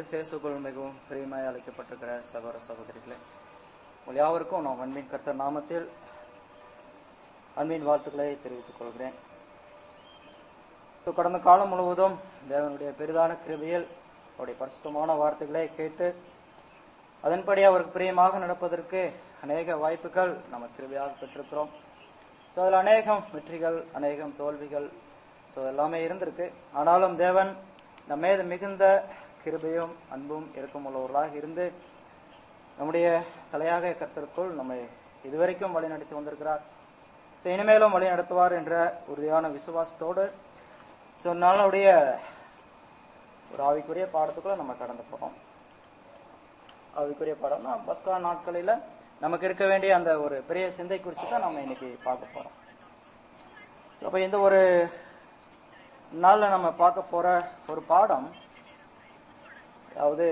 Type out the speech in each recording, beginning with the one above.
கிறிஸ்தேசுக்குள் மிகவும் பிரியமாய் அழைக்கப்பட்டிருக்கிற சகோதர சகோதரிகளே உங்கள் யாவருக்கும் நான் அன்பின் கர்த்தர் நாமத்தில் அன்பின் வாழ்த்துக்களை தெரிவித்துக் கொள்கிறேன் So, கடந்த காலம் முழுவதும் தேவனுடைய பெரிதான கிருபையில் அவருடைய பரிசுத்தமான வார்த்தைகளை கேட்டு அதன்படி அவருக்கு பிரியமாக நடப்பதற்கு அநேக வாய்ப்புகள் நம்ம கிருபையாக பெற்றிருக்கிறோம் ஸோ அதில் அநேகம் வெற்றிகள் அநேகம் தோல்விகள் ஸோ எல்லாமே இருந்திருக்கு ஆனாலும் தேவன் நம்ம மீது மிகுந்த கிருபையும் அன்பும் இருக்கும் உள்ளவர்களாக இருந்து நம்முடைய தலையாக கர்த்தருக்குள் நம்மை இதுவரைக்கும் வழி நடத்தி வந்திருக்கிறார் ஸோ இனிமேலும் வழி நடத்துவார் என்ற உறுதியான விசுவாசத்தோடு ஸோ நாளுடைய ஒரு ஆவிக்குரிய பாடத்துக்குள்ள நம்ம கடந்து போறோம் ஆவிக்குரிய பாடம்னா பஸ்கா நாட்களில நமக்கு இருக்க வேண்டிய அந்த ஒரு பெரிய சிந்தை குறித்து தான் நம்ம இன்னைக்கு பார்க்க போறோம் ஸோ அப்போ இந்த ஒரு நாளில் நம்ம பார்க்க போற ஒரு பாடம் அதாவது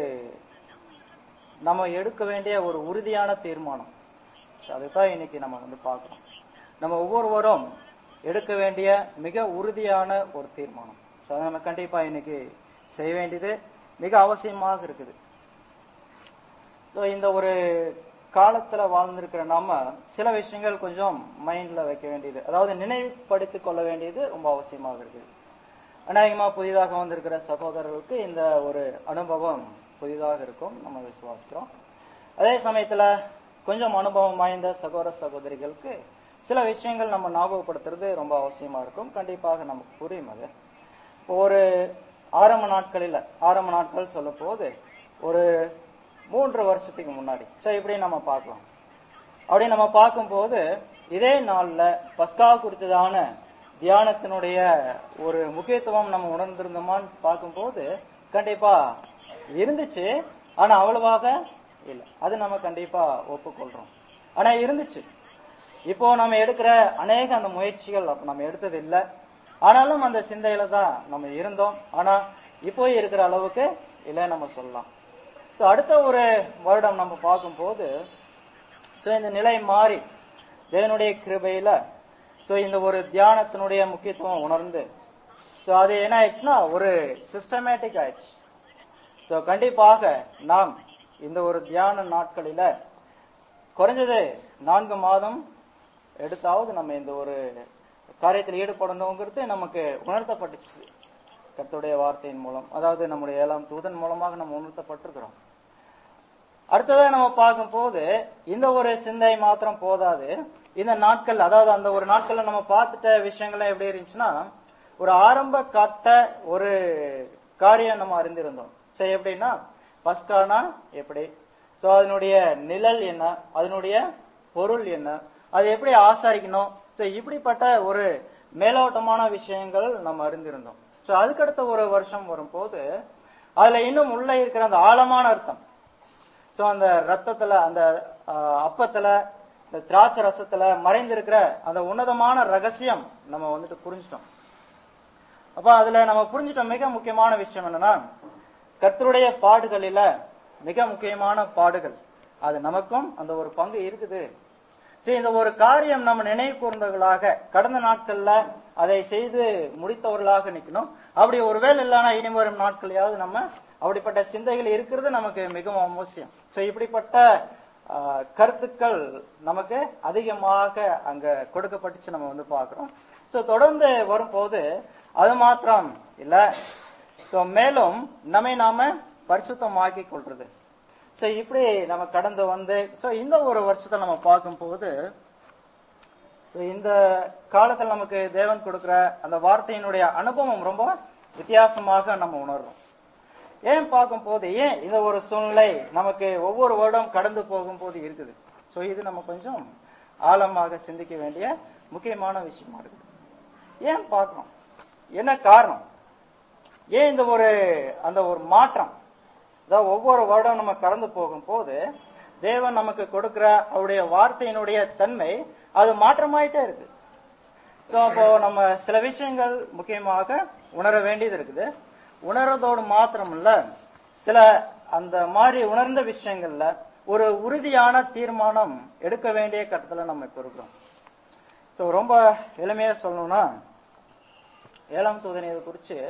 நம்ம எடுக்க வேண்டிய ஒரு உறுதியான தீர்மானம் ஸோ அதுதான் இன்னைக்கு நம்ம வந்து பார்க்கறோம் நம்ம ஒவ்வொருவரும் எடுக்க வேண்டிய மிக உறுதியான ஒரு தீர்மானம் ஸோ அதை நம்ம கண்டிப்பா இன்னைக்கு செய்ய வேண்டியது மிக அவசியமாக இருக்குது ஸோ இந்த ஒரு காலத்துல வாழ்ந்திருக்கிற நாம சில விஷயங்கள் கொஞ்சம் மைண்ட்ல வைக்க வேண்டியது அதாவது நினைவுபடுத்திக் கொள்ள வேண்டியது ரொம்ப அவசியமாக இருக்குது அநேகமா புதிதாக வந்திருக்கிற சகோதரர்களுக்கு இந்த ஒரு அனுபவம் புதிதாக இருக்கும் நம்ம விசுவாசிக்கிறோம் அதே சமயத்துல கொஞ்சம் அனுபவம் வாய்ந்த சகோதர சகோதரிகளுக்கு சில விஷயங்கள் நம்ம ஞாபகப்படுத்துறது ரொம்ப அவசியமா இருக்கும் கண்டிப்பாக நமக்கு புரியும் அது ஒரு ஆரம்ப நாட்களில் ஆரம்ப நாட்கள் சொல்லும் போது ஒரு மூன்று வருஷத்துக்கு முன்னாடி ஸோ இப்படி நம்ம பார்க்கலாம் அப்படி நம்ம பார்க்கும்போது இதே நாள்ல பஸ்கா குறித்ததான தியானத்தினுடைய ஒரு முக்கியத்துவம் நம்ம உணர்ந்திருந்தோமான்னு பார்க்கும்போது கண்டிப்பா இருந்துச்சு ஆனா அவ்வளவாக இல்லை அது நம்ம கண்டிப்பா ஒப்புக்கொள்றோம் ஆனா இருந்துச்சு இப்போ நம்ம எடுக்கிற அநேக அந்த முயற்சிகள் நம்ம எடுத்தது இல்லை ஆனாலும் அந்த சிந்தையில தான் நம்ம இருந்தோம் ஆனா இப்போ இருக்கிற அளவுக்கு இல்லை நம்ம சொல்லலாம் ஸோ அடுத்த ஒரு வருடம் நம்ம பார்க்கும்போது ஸோ இந்த நிலை மாறி தேவனுடைய கிருபையில ஸோ இந்த ஒரு தியானத்தினுடைய முக்கியத்துவம் உணர்ந்து ஸோ அது என்ன ஆயிடுச்சுன்னா ஒரு சிஸ்டமேட்டிக் ஆயிடுச்சு ஸோ கண்டிப்பாக நாம் இந்த ஒரு தியான நாட்களில குறைஞ்சது நான்கு மாதம் எடுத்தாவது நம்ம இந்த ஒரு காரியத்தில் ஈடுபடணுங்கிறது நமக்கு உணர்த்தப்பட்டுச்சு கர்த்தருடைய வார்த்தையின் மூலம் அதாவது நம்முடைய ஏழாம் தூதன் மூலமாக நம்ம உணர்த்தப்பட்டிருக்கிறோம் அடுத்ததா நம்ம பார்க்கும் போது இந்த ஒரு சிந்தை மாத்திரம் போதாது இந்த நாட்கள் அதாவது அந்த ஒரு நாட்கள்ல நம்ம பார்த்துட்ட விஷயங்கள்லாம் எப்படி இருந்துச்சுன்னா ஒரு ஆரம்ப கட்ட ஒரு காரியம் நம்ம அறிந்திருந்தோம் சரி எப்படின்னா பஸ்கானா எப்படி சோ அதனுடைய நிழல் என்ன அதனுடைய பொருள் என்ன அது எப்படி ஆசாரிக்கணும் சோ இப்படிப்பட்ட ஒரு மேலோட்டமான விஷயங்கள் நம்ம அறிந்திருந்தோம் சோ அதுக்கடுத்த ஒரு வருஷம் வரும்போது அதுல இன்னும் உள்ள இருக்கிற அந்த ஆழமான அர்த்தம் சோ அந்த ரத்தத்துல அந்த அப்பத்துல இந்த திராட்சை ரசத்துல மறைந்திருக்கிற அந்த உன்னதமான ரகசியம் நம்ம வந்துட்டு புரிஞ்சிட்டோம் அப்ப அதுல நம்ம புரிஞ்சிட்டோம் மிக முக்கியமான விஷயம் என்னன்னா கர்த்தருடைய பாடுகளில மிக முக்கியமான பாடுகள் அது நமக்கும் அந்த ஒரு பங்கு இருக்குது சரி இந்த ஒரு காரியம் நம்ம நினைவு கூர்ந்தவர்களாக கடந்த நாட்கள்ல அதை செய்து முடித்தவர்களாக நிக்கணும் அப்படி ஒருவேளை இல்லைன்னா இனி வரும் நாட்களையாவது நம்ம அப்படிப்பட்ட சிந்தைகள் இருக்கிறது நமக்கு மிகவும் அவசியம் சோ இப்படிப்பட்ட கருத்துக்கள் நமக்கு அதிகமாக அங்க கொடுக்கப்பட்டுச்சு நம்ம வந்து பாக்குறோம் சோ தொடர்ந்து வரும்போது அது மாத்திரம் இல்ல சோ மேலும் நம்மை நாம பரிசுத்தமாக்கி கொள்றது சோ இப்படி நம்ம கடந்து வந்து சோ இந்த ஒரு வருஷத்தை நம்ம பார்க்கும் போது சோ இந்த காலத்துல நமக்கு தேவன் கொடுக்கிற அந்த வார்த்தையினுடைய அனுபவம் ரொம்ப வித்தியாசமாக நம்ம உணர்றோம் ஏன் பார்க்கும் போது ஏன் இந்த ஒரு சூழ்நிலை நமக்கு ஒவ்வொரு வருடம் கடந்து போகும் போது இருக்குது சோ இது நம்ம கொஞ்சம் ஆழமாக சிந்திக்க வேண்டிய முக்கியமான விஷயமா இருக்குது ஏன் பார்க்கணும் என்ன காரணம் ஏன் இந்த ஒரு அந்த ஒரு மாற்றம் அதாவது ஒவ்வொரு வருடம் நம்ம கடந்து போகும் போது தேவன் நமக்கு கொடுக்கிற அவருடைய வார்த்தையினுடைய தன்மை அது மாற்றமாயிட்டே இருக்கு ஸோ அப்போ நம்ம சில விஷயங்கள் முக்கியமாக உணர வேண்டியது இருக்குது உணர்றதோடு மாத்திரம் இல்ல சில அந்த மாதிரி உணர்ந்த விஷயங்கள்ல ஒரு உறுதியான தீர்மானம் எடுக்க வேண்டிய கட்டத்துல நம்ம இப்ப இருக்கிறோம் ஸோ ரொம்ப எளிமையா சொல்லணும்னா ஏழாம் தூதனை குறிச்சு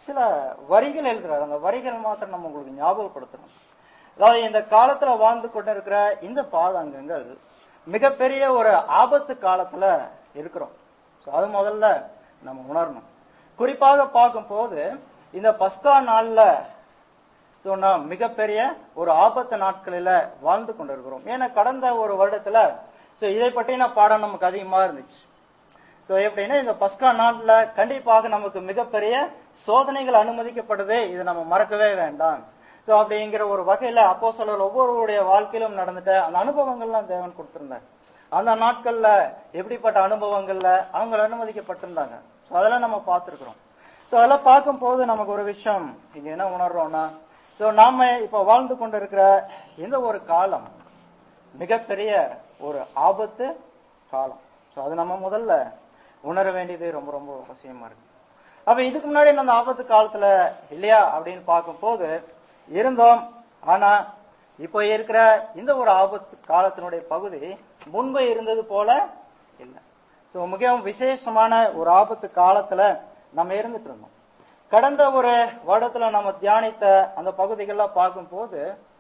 சில வரிகள் எழுதுறாரு அந்த வரிகள் மாத்திரம் நம்ம உங்களுக்கு ஞாபகப்படுத்தணும் அதாவது இந்த காலத்துல வாழ்ந்து கொண்டிருக்கிற இந்த பாதாங்கங்கள் மிகப்பெரிய ஒரு ஆபத்து காலத்துல இருக்கிறோம் So, அது முதல்ல நம்ம உணரணும் குறிப்பாக பார்க்கும்போது இந்த பஸ்கா நாள்ல So, நாம் மிகப்பெரிய ஒரு ஆபத்து நாட்களில வாழ்ந்து கொண்டிருக்கிறோம் ஏன்னா கடந்த ஒரு வருடத்துல சோ இதை பற்றின பாடம் நமக்கு அதிகமா இருந்துச்சு சோ எப்படின்னா இந்த பஸ்கா நாள்ல கண்டிப்பாக நமக்கு மிகப்பெரிய சோதனைகள் அனுமதிக்கப்படுது இது நம்ம மறக்கவே வேண்டாம் சோ அப்படிங்கிற ஒரு வகையில அப்போ ஒவ்வொருவருடைய வாழ்க்கையிலும் நடந்துட்ட அந்த அனுபவங்கள்லாம் தேவன் கொடுத்திருந்தார் அந்த நாட்கள்ல எப்படிப்பட்ட அனுபவங்கள்ல அவங்க அனுமதிக்கப்பட்டிருந்தாங்க சோ அதெல்லாம் நம்ம பார்த்திருக்கிறோம் சோ அதெல்லாம் பார்க்கும்போது நமக்கு ஒரு விஷயம் இங்க என்ன உணர்றோம்னா சோ நாம இப்ப வாழ்ந்து கொண்டிருக்கிற இந்த ஒரு காலம் மிகப்பெரிய ஒரு ஆபத்து காலம் சோ அது நம்ம முதல்ல உணர வேண்டியது ரொம்ப ரொம்ப அவசியமா இருக்கு அப்ப இதுக்கு முன்னாடி அந்த ஆபத்து காலத்துல இல்லையா அப்படின்னு பார்க்கும்போது இருந்தோம் ஆனா இப்போ இருக்கிற இந்த ஒரு ஆபத்து காலத்தினுடைய பகுதி முன்பு இருந்தது போல இல்லை சோ மிகவும் விசேஷமான ஒரு ஆபத்து காலத்துல நம்ம இருந்துட்டு இருந்தோம் கடந்த ஒரு வருடத்துல நம்ம தியானித்த அந்த பகுதிகள்லாம் பார்க்கும்போது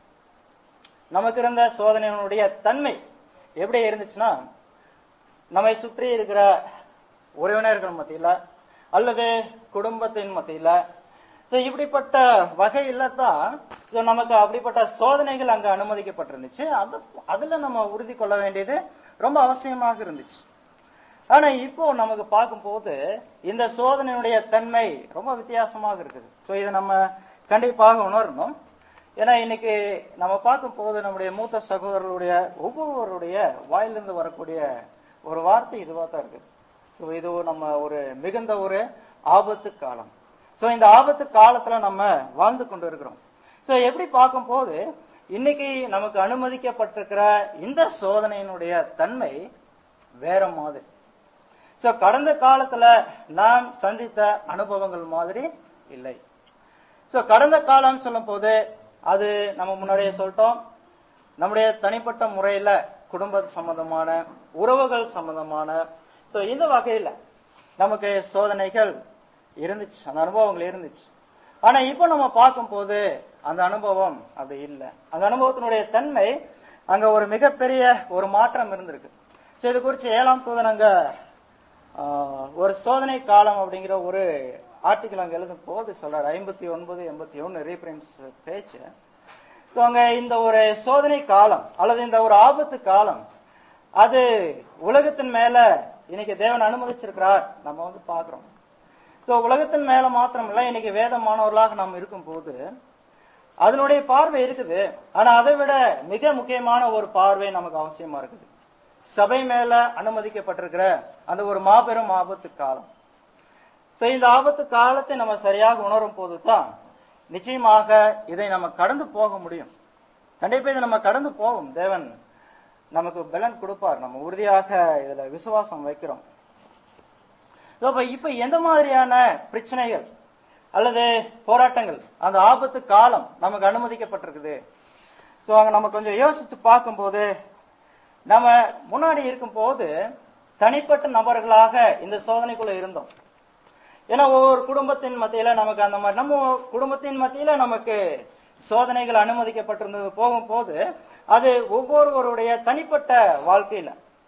நமக்கு இருந்த சோதனையினுடைய தன்மை எப்படி இருந்துச்சுன்னா நம்மை சுற்றி இருக்கிற உறவினர்கள் மத்தியில அல்லது குடும்பத்தின் மத்தியில சோ இப்படிப்பட்ட வகையில தான் so நமக்கு அப்படிப்பட்ட சோதனைகள் அங்க அனுமதிக்கப்பட்டிருந்துச்சு அது அதுல நம்ம உறுதி கொள்ள வேண்டியது ரொம்ப அவசியமாக இருந்துச்சு ஆனா இப்போ நமக்கு பார்க்கும்போது இந்த சோதனையுடைய தன்மை ரொம்ப வித்தியாசமாக இருக்குது சோ இதை நம்ம கண்டிப்பாக உணரணும் ஏன்னா இன்னைக்கு நம்ம பார்க்கும்போது நம்முடைய மூத்த சகோதரர்களுடைய ஒவ்வொருவருடைய வாயிலிருந்து வரக்கூடிய ஒரு வார்த்தை இதுவா தான் இருக்கு சோ இது நம்ம ஒரு மிகுந்த ஒரு ஆபத்து காலம் சோ இந்த ஆபத்து காலத்துல நம்ம வாழ்ந்து கொண்டு இருக்கிறோம் சோ எப்படி பார்க்கும்போது இன்னைக்கு நமக்கு அனுமதிக்கப்பட்டிருக்கிற இந்த சோதனையினுடைய தன்மை வேற மாதிரி சோ கடந்த காலத்துல நாம் சந்தித்த அனுபவங்கள் மாதிரி இல்லை சோ கடந்த காலம் சொல்லும் போது அது நம்ம முன்னாடியே சொல்லிட்டோம் நம்முடைய தனிப்பட்ட முறையில குடும்ப சம்பந்தமான உறவுகள் சம்பந்தமான சோ இந்த வகையில நமக்கு சோதனைகள் இருந்துச்சு அந்த அனுபவங்கள் இருந்துச்சு ஆனா இப்போ நம்ம பார்க்கும்போது அந்த அனுபவம் அப்படி இல்லை அந்த அனுபவத்தினுடைய தன்மை அங்க ஒரு மிகப்பெரிய ஒரு மாற்றம் இருந்திருக்கு சோ இது குறித்து ஏழாம் தூதன் அங்க ஆஹ், ஒரு சோதனை காலம் அப்படிங்கிற ஒரு ஆர்டிக்கல் அங்க எழுதும் போது சொல்றாரு ஐம்பத்தி ஒன்பது எண்பத்தி ஒன்னு ரீஃபரன்ஸ் பேஜ் சோ அங்க இந்த ஒரு சோதனை காலம் அல்லது இந்த ஒரு ஆபத்து காலம் அது உலகத்தின் மேல இன்னைக்கு தேவன் அனுமதிச்சிருக்கிறார் நம்ம வந்து பாக்குறோம் சோ உலகத்தின் மேல மாத்திரம் இல்ல இன்னைக்கு வேத மாணவர்களாக நாம் இருக்கும் போது அதனுடைய பார்வை இருக்குது ஆனா அதை விட மிக முக்கியமான ஒரு பார்வை நமக்கு அவசியமா இருக்குது சபை மேல அனுமதிக்கப்பட்டிருக்கிற அந்த ஒரு மாபெரும் ஆபத்து காலம் சோ இந்த ஆபத்து காலத்தை நம்ம சரியாக உணரும் போதுதான் நிச்சயமாக இதை நம்ம கடந்து போக முடியும் கண்டிப்பா இதை நம்ம கடந்து போவோம் தேவன் நமக்கு பலன் கொடுப்பார் நம்ம உறுதியாக இதுல விசுவாசம் வைக்கிறோம் So, அப்ப இப்ப எந்த மாதிரியான பிரச்சனைகள் அல்லது போராட்டங்கள் அந்த ஆபத்து காலம் நமக்கு அனுமதிக்கப்பட்டிருக்குது சோ அங்க நம்ம கொஞ்சம் யோசிச்சு பார்க்கும்போது நம்ம முன்னாடி இருக்கும்போது தனிப்பட்ட நபர்களாக இந்த சோதனைக்குள்ள இருந்தோம் ஏன்னா ஒவ்வொரு குடும்பத்தின் மத்தியில நமக்கு அந்த மாதிரி நம்ம குடும்பத்தின் மத்தியில நமக்கு சோதனைகள் அனுமதிக்கப்பட்டிருந்தது போகும்போது அது ஒவ்வொருவருடைய தனிப்பட்ட வாழ்க்கையில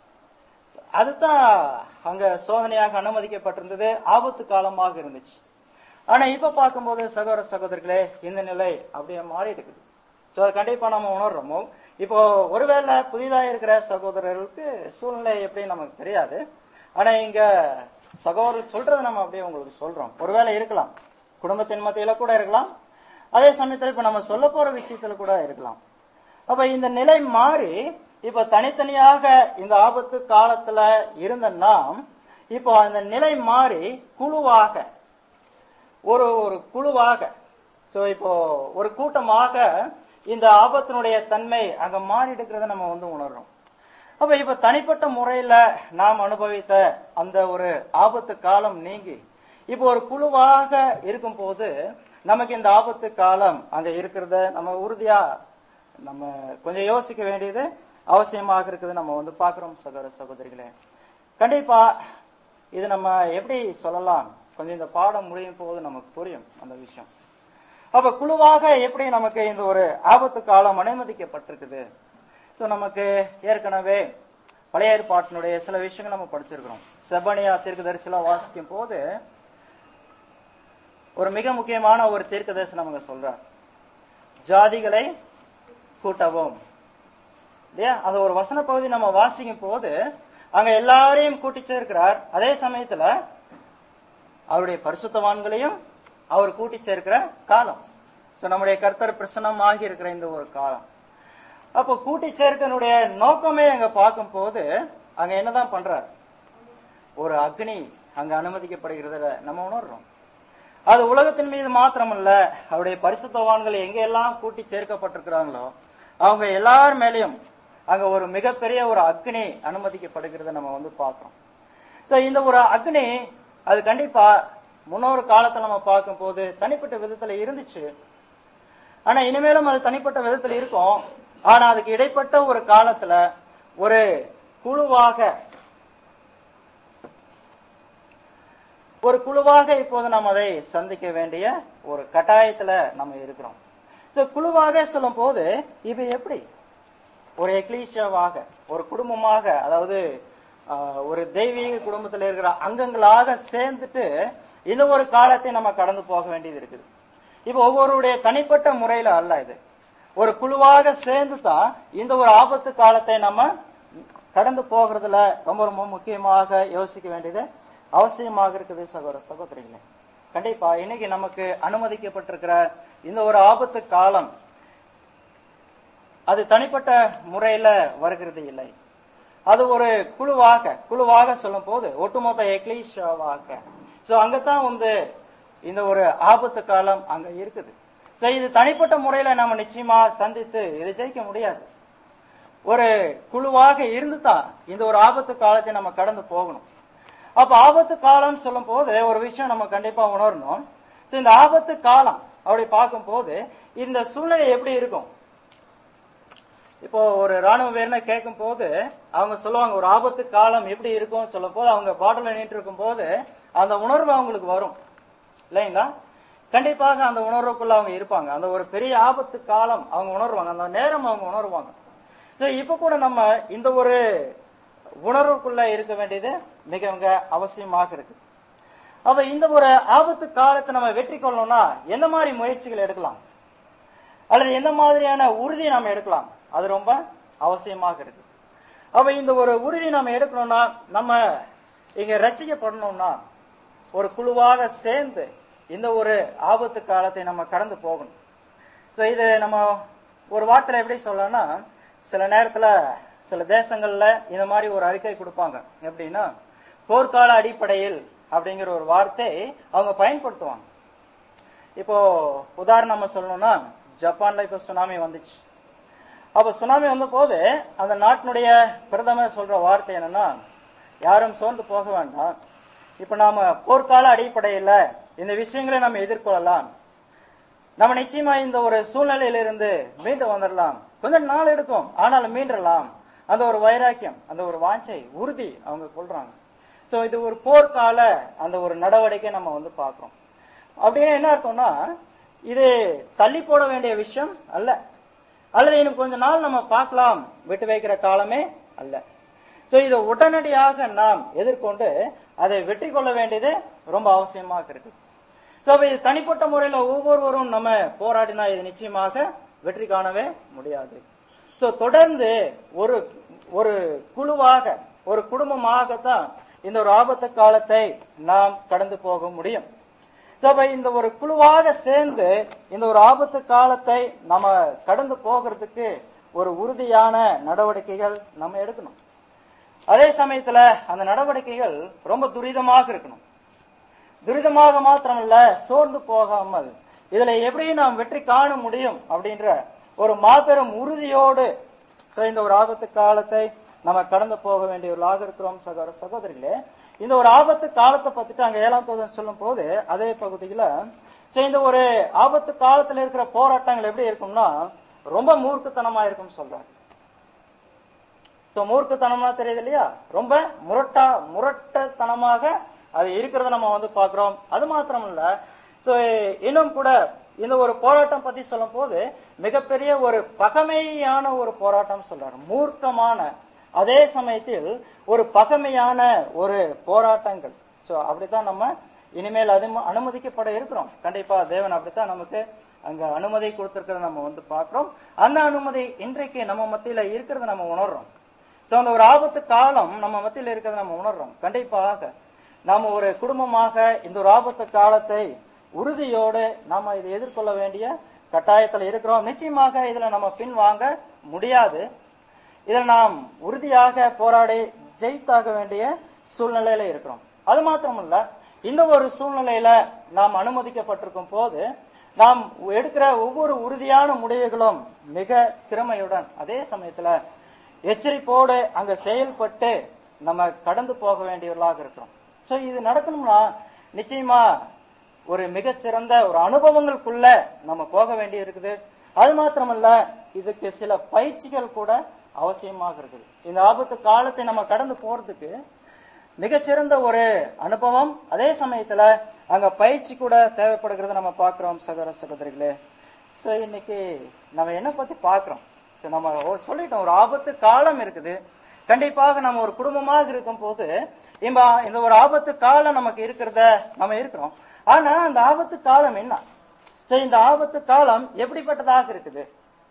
அதுதான் அங்க சோதனையாக அனுமதிக்கப்பட்டிருந்தது ஆபத்து காலமாக இருந்துச்சு ஆனா இப்ப பார்க்கும்போது சகோதர சகோதரிகளே இந்த நிலை அப்படியே மாறி இருக்குது சோ அது கண்டிப்பா நம்ம உணர்றோமோ இப்போ ஒருவேளை புதிதா இருக்கிற சகோதரர்களுக்கு சூழ்நிலை எப்படி நமக்கு தெரியாது ஆனா இங்க சகோதரர் சொல்றது நம்ம அப்படியே உங்களுக்கு சொல்றோம் ஒருவேளை இருக்கலாம் குடும்பத்தின் மத்தியில கூட இருக்கலாம் அதே சமயத்துல இப்ப நம்ம சொல்ல போற விஷயத்துல கூட இருக்கலாம் அப்ப இந்த நிலை மாறி இப்ப தனித்தனியாக இந்த ஆபத்து காலத்துல இருந்த நாம் இப்போ அந்த நிலை மாறி குழுவாக ஒரு ஒரு குழுவாக சோ இப்போ ஒரு கூட்டமாக இந்த ஆபத்தினுடைய தன்மை அங்க மாறி இருக்கிறத நம்ம வந்து உணர்றோம் அப்ப இப்ப தனிப்பட்ட முறையில நாம் அனுபவித்த அந்த ஒரு ஆபத்து காலம் நீங்கி இப்போ ஒரு குழுவாக இருக்கும் போது நமக்கு இந்த ஆபத்து காலம் அங்க இருக்கிறத நம்ம உறுதியா நம்ம கொஞ்சம் யோசிக்க வேண்டியது அவசியமாக இருக்குது நம்ம வந்து பாக்குறோம் சகோதர சகோதரிகளே கண்டிப்பா இது நம்ம எப்படி சொல்லலாம் கொஞ்சம் இந்த பாடம் முடியும் போது நமக்கு புரியும் அந்த விஷயம் அப்ப குழுவாக எப்படி நமக்கு இந்த ஒரு ஆபத்து காலம் அனுமதிக்கப்பட்டிருக்குது சோ நமக்கு ஏற்கனவே பழைய ஏற்பாட்டினுடைய சில விஷயங்கள் நம்ம படிச்சிருக்கிறோம் செபனியா தீர்க்கதரிசிலாம் வாசிக்கும் போது ஒரு மிக முக்கியமான ஒரு தீர்க்கதரிசி நமக்கு சொல்றார் ஜாதிகளை கூட்டவும் இல்லையா அந்த ஒரு வசன பகுதி நம்ம வாசிக்கும் போது அங்க எல்லாரையும் கூட்டி சேர்க்கிறார் அதே சமயத்துல அவருடைய பரிசுத்தவான்களையும் அவர் கூட்டி சேர்க்கிற காலம் சோ நம்முடைய கர்த்தர் பிரசன்னமாகி இருக்கிற இந்த ஒரு காலம் அப்போ கூட்டி சேர்க்கனுடைய நோக்கமே அங்க பார்க்கும் போது அங்க என்னதான் பண்றார் ஒரு அக்னி அங்க அனுமதிக்கப்படுகிறத நம்ம உணர்றோம் அது உலகத்தின் மீது மாத்திரமல்ல அவருடைய பரிசுத்தவான்கள் எங்க எல்லாம் கூட்டி சேர்க்கப்பட்டிருக்கிறாங்களோ அவங்க எல்லார் மேலயும் அங்க ஒரு மிகப்பெரிய ஒரு அக்னி அனுமதிக்கப்படுகிறத நம்ம வந்து பார்க்கிறோம் சோ இந்த ஒரு அக்னி அது கண்டிப்பா முன்னொரு காலத்துல நம்ம பார்க்கும் போது தனிப்பட்ட விதத்துல இருந்துச்சு ஆனா இனிமேலும் அது தனிப்பட்ட விதத்துல இருக்கும் ஆனா அதுக்கு இடைப்பட்ட ஒரு காலத்துல ஒரு குழுவாக ஒரு குழுவாக இப்போது நாம் அதை சந்திக்க வேண்டிய ஒரு கட்டாயத்துல நம்ம இருக்கிறோம் சோ குழுவாக சொல்லும் போது இது எப்படி ஒரு எக்லீசியாவாக ஒரு குடும்பமாக அதாவது ஆஹ், ஒரு தெய்வீக குடும்பத்துல இருக்கிற அங்கங்களாக சேர்ந்துட்டு இந்த ஒரு காலத்தை நம்ம கடந்து போக வேண்டியது இருக்குது இப்ப ஒவ்வொருடைய தனிப்பட்ட முறையில அல்ல இது ஒரு குழுவாக சேர்ந்து தான் இந்த ஒரு ஆபத்து காலத்தை நம்ம கடந்து போகிறதுல ரொம்ப ரொம்ப முக்கியமாக யோசிக்க வேண்டியது அவசியமாக இருக்குது சகோதர சகோதரிகளே கண்டிப்பா இன்னைக்கு நமக்கு அனுமதிக்கப்பட்டிருக்கிற இந்த ஒரு ஆபத்து காலம் அது தனிப்பட்ட முறையில வருகிறது இல்லை அது ஒரு குழுவாக குழுவாக சொல்லும் போது ஒட்டுமொத்த எக்லீஷாவாக சோ அங்கதான் வந்து இந்த ஒரு ஆபத்து காலம் அங்க இருக்குது சோ இது தனிப்பட்ட முறையில நம்ம நிச்சயமா சந்தித்து இதை ஜெயிக்க முடியாது ஒரு குழுவாக இருந்து தான் இந்த ஒரு ஆபத்து காலத்தை நம்ம கடந்து போகணும் அப்ப ஆபத்து காலம் சொல்லும் போது ஒரு விஷயம் நம்ம கண்டிப்பா உணரணும் சோ இந்த ஆபத்து காலம் அப்படி பார்க்கும் போது இந்த சூழ்நிலை எப்படி இருக்கும் இப்போ ஒரு ராணுவ வீரனை கேட்கும் போது அவங்க சொல்லுவாங்க ஒரு ஆபத்து காலம் எப்படி இருக்கும் சொல்லும் போது அவங்க பார்டர்ல நின்று இருக்கும் போது அந்த உணர்வு அவங்களுக்கு வரும் இல்லைங்களா கண்டிப்பாக அந்த உணர்வுக்குள்ள அவங்க இருப்பாங்க அந்த ஒரு பெரிய ஆபத்து காலம் அவங்க உணர்வாங்க அந்த நேரம் அவங்க உணர்வாங்க சோ இப்ப கூட நம்ம இந்த ஒரு உணர்வுக்குள்ள இருக்க வேண்டியது மிக மிக அவசியமாக இருக்கு அப்ப இந்த ஒரு ஆபத்து காலத்தை நம்ம வெற்றி கொள்ளணும்னா எந்த மாதிரி முயற்சிகள் எடுக்கலாம் அல்லது எந்த மாதிரியான உறுதி நாம் எடுக்கலாம் அது ரொம்ப அவசியமாக இருக்கு அப்ப இந்த ஒரு உறுதி நம்ம எடுக்கணும்னா நம்ம இங்க ரசிக்கப்படணும்னா ஒரு குழுவாக சேர்ந்து இந்த ஒரு ஆபத்து காலத்தை நம்ம கடந்து போகணும் சோ இது நம்ம ஒரு வார்த்தையில எப்படி சொல்லலாம்னா சில நேரத்துல சில தேசங்கள்ல இந்த மாதிரி ஒரு அறிக்கை கொடுப்பாங்க எப்படின்னா போர்க்கால அடிப்படையில் அப்படிங்கிற ஒரு வார்த்தை அவங்க பயன்படுத்துவாங்க இப்போ உதாரணம் நம்ம சொல்லணும்னா ஜப்பான்ல இப்ப சுனாமி வந்துச்சு அப்ப சுனாமி வந்த போது அந்த நாட்டினுடைய பிரதமர் சொல்ற வார்த்தை என்னன்னா யாரும் சோர்ந்து போக வேண்டாம் இப்ப நாம போர்க்கால அடிப்படையில இந்த விஷயங்களை நம்ம எதிர்கொள்ளலாம் நம்ம நிச்சயமா இந்த ஒரு சூழ்நிலையிலிருந்து மீண்டு வந்துடலாம் கொஞ்சம் நாள் எடுக்கும் ஆனாலும் மீண்டலாம் அந்த ஒரு வைராக்கியம் அந்த ஒரு வாஞ்சை உறுதி அவங்க கொள்றாங்க சோ இது ஒரு போர்க்கால அந்த ஒரு நடவடிக்கை நம்ம வந்து பார்க்கிறோம் அப்படின்னா என்ன அர்த்தம்னா இது தள்ளி போட வேண்டிய விஷயம் அல்ல அல்லது இன்னும் கொஞ்ச நாள் நம்ம பார்க்கலாம் விட்டு வைக்கிற காலமே அல்ல சோ இதை உடனடியாக நாம் எதிர்கொண்டு அதை வெற்றி கொள்ள வேண்டியது ரொம்ப அவசியமாக இருக்கு சோ அப்ப இது தனிப்பட்ட முறையில ஒவ்வொருவரும் நம்ம போராடினா இது நிச்சயமாக வெற்றி காணவே முடியாது சோ தொடர்ந்து ஒரு ஒரு குழுவாக ஒரு குடும்பமாகத்தான் இந்த ஒரு ஆபத்து காலத்தை நாம் கடந்து போக முடியும் சோ அப்ப இந்த ஒரு குழுவாக சேர்ந்து இந்த ஒரு ஆபத்து காலத்தை நம்ம கடந்து போகிறதுக்கு ஒரு உறுதியான நடவடிக்கைகள் நம்ம எடுக்கணும் அதே சமயத்துல அந்த நடவடிக்கைகள் ரொம்ப துரிதமாக இருக்கணும் துரிதமாக மாத்திரமல்ல சோர்ந்து போகாமல் இதுல எப்படி நாம் வெற்றி காண முடியும் அப்படின்ற ஒரு மாபெரும் உறுதியோடு so இந்த ஒரு ஆபத்து காலத்தை நம்ம கடந்து போக வேண்டியவர்களாக இருக்கிறோம் சகோதர சகோதரிகளே இந்த ஒரு ஆபத்து காலத்தை பத்திட்டு அங்க ஏழாம் தோதன் சொல்லும் போது அதே பகுதியில so இந்த ஒரு ஆபத்து காலத்துல இருக்கிற போராட்டங்கள் எப்படி இருக்கும்னா ரொம்ப மூர்க்கத்தனமா இருக்கும் சொல்றாங்க So, மூர்க்கத்தனமா தெரியுது இல்லையா ரொம்ப முரட்டா முரட்டத்தனமாக அது இருக்கிறத நம்ம வந்து பாக்குறோம் அது மாத்திரம் இல்ல சோ இன்னும் கூட இந்த ஒரு போராட்டம் பத்தி சொல்லும் போது மிகப்பெரிய ஒரு பகமையான ஒரு போராட்டம் சொல்றாரு மூர்க்கமான அதே சமயத்தில் ஒரு பகமையான ஒரு போராட்டங்கள் சோ அப்படித்தான் நம்ம இனிமேல் அது அனுமதிக்கப்பட இருக்கிறோம் கண்டிப்பா தேவன் அப்படித்தான் நமக்கு அங்க அனுமதி கொடுத்திருக்கிறத நம்ம வந்து பாக்குறோம் அந்த அனுமதி இன்றைக்கு நம்ம மத்தியில இருக்கிறத நம்ம உணர்றோம் சோ அந்த ஒரு ஆபத்து காலம் நம்ம மத்தியில இருக்கிறத நம்ம உணர்றோம் கண்டிப்பாக நாம ஒரு குடும்பமாக இந்த ஒரு ஆபத்து காலத்தை உறுதியோடு நாம இதை எதிர்கொள்ள வேண்டிய கட்டாயத்துல இருக்கிறோம் நிச்சயமாக இதுல நம்ம பின் வாங்க முடியாது இதில் நாம் உறுதியாக போராடி ஜெயித்தாக வேண்டிய சூழ்நிலையில இருக்கிறோம் அது மாத்திரமல்ல இந்த ஒரு சூழ்நிலையில நாம் அனுமதிக்கப்பட்டிருக்கும் போது நாம் எடுக்கிற ஒவ்வொரு உறுதியான முடிவுகளும் மிக திறமையுடன் அதே சமயத்துல எச்சரிப்போடு அங்க செயல்பட்டு நம்ம கடந்து போக வேண்டியவர்களாக இருக்கிறோம் சோ இது நடக்கணும்னா நிச்சயமா ஒரு மிக சிறந்த ஒரு அனுபவங்களுக்குள்ள நம்ம போக வேண்டி இருக்குது அது மாத்திரமல்ல இதுக்கு சில பயிற்சிகள் கூட அவசியமாக இருக்குது இந்த ஆபத்து காலத்தை நம்ம கடந்து போறதுக்கு மிகச்சிறந்த ஒரு அனுபவம் அதே சமயத்துல அங்க பயிற்சி கூட தேவைப்படுகிறத நம்ம பாக்குறோம் சகோதர சகோதரிகளே சோ இன்னைக்கு நம்ம என்ன பத்தி பாக்குறோம் சோ நம்ம ஒரு சொல்லிட்டோம் ஒரு ஆபத்து காலம் இருக்குது கண்டிப்பாக நம்ம ஒரு குடும்பமாக இருக்கும் போது இந்த இந்த ஒரு ஆபத்து காலம் நமக்கு இருக்கிறத நம்ம இருக்கிறோம் ஆனா அந்த ஆபத்து காலம் என்ன சோ இந்த ஆபத்து காலம் எப்படிப்பட்டதாக இருக்குது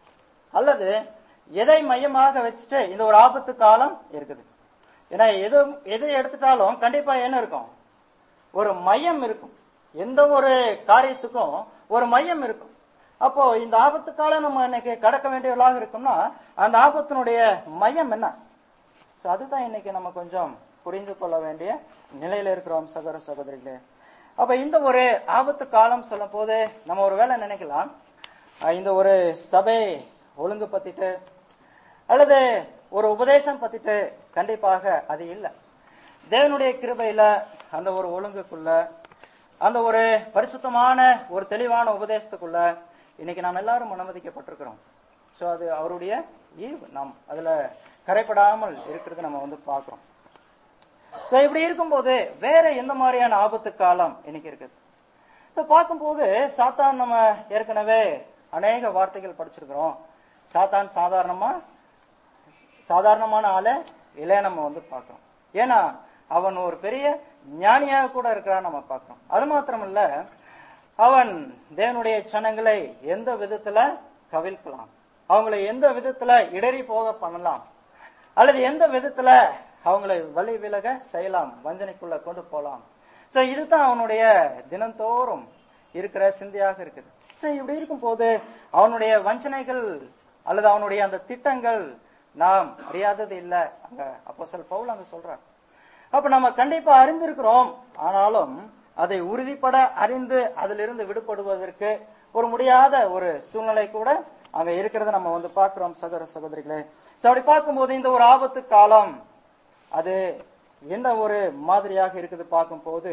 அல்லது எதை மையமாக வச்சுட்டு இந்த ஒரு ஆபத்து காலம் இருக்குது ஏன்னா எது எது எடுத்துட்டாலும் கண்டிப்பா என்ன இருக்கும் ஒரு மையம் இருக்கும் எந்த ஒரு காரியத்துக்கும் ஒரு மையம் இருக்கும் அப்போ இந்த ஆபத்து காலம் நம்ம இன்னைக்கு கடக்க வேண்டியவர்களாக இருக்கோம்னா அந்த ஆபத்தினுடைய மையம் என்ன சோ அதுதான் இன்னைக்கு நம்ம கொஞ்சம் புரிந்து கொள்ள வேண்டிய நிலையில இருக்கிறோம் சகோதர சகோதரிகளே அப்ப இந்த ஒரு ஆபத்து காலம் சொல்லும் போது நம்ம ஒரு வேலை நினைக்கலாம் அஹ் இந்த ஒரு சபை ஒழுங்கு பத்திட்டு அல்லது ஒரு உபதேசம் பத்திட்டு கண்டிப்பாக அது இல்லை தேவனுடைய கிருபையில அந்த ஒரு ஒழுங்குக்குள்ள அந்த ஒரு பரிசுத்தமான ஒரு தெளிவான உபதேசத்துக்குள்ள இன்னைக்கு நாம் எல்லாரும் அனுமதிக்கப்பட்டிருக்கிறோம் சோ அது அவருடைய ஈவு நாம் அதுல கரைப்படாமல் இருக்கிறது நம்ம வந்து பார்க்கிறோம் சோ இப்படி இருக்கும்போது வேற எந்த மாதிரியான ஆபத்து காலம் இன்னைக்கு இருக்குது இப்ப பார்க்கும்போது சாத்தான் நம்ம ஏற்கனவே அநேக வார்த்தைகள் படிச்சிருக்கிறோம் சாத்தான் சாதாரணமா சாதாரணமான ஆளை இல்லையா நம்ம வந்து பார்க்கிறோம் ஏன்னா அவன் ஒரு பெரிய ஞானியாக கூட இருக்கிறான் நம்ம பார்க்கிறோம் அது மாத்திரமல்ல அவன் தேவனுடைய சனங்களை எந்த விதத்துல கவிழ்க்கலாம் அவங்களை எந்த விதத்துல இடறி போக பண்ணலாம் அல்லது எந்த விதத்துல அவங்களை வழி விலக செய்யலாம் வஞ்சனைக்குள்ள கொண்டு போலாம் சோ இதுதான் அவனுடைய தினந்தோறும் இருக்கிற சிந்தையாக இருக்குது சோ இப்படி இருக்கும் போது அவனுடைய வஞ்சனைகள் அல்லது அவனுடைய அந்த திட்டங்கள் நாம் அறியாதது இல்ல அங்க அப்போ சொல் பவுல் அங்க சொல்றார் அப்ப நம்ம கண்டிப்பா அறிந்திருக்கிறோம் ஆனாலும் அதை உறுதிப்பட அறிந்து அதிலிருந்து விடுபடுவதற்கு ஒரு முடியாத ஒரு சூழ்நிலை கூட அங்க இருக்கிறத நம்ம வந்து பார்க்கிறோம் சகோதர சகோதரிகளே சோ அப்படி பார்க்கும்போது இந்த ஒரு ஆபத்து காலம் அது என்ன ஒரு மாதிரியாக இருக்குது பார்க்கும்போது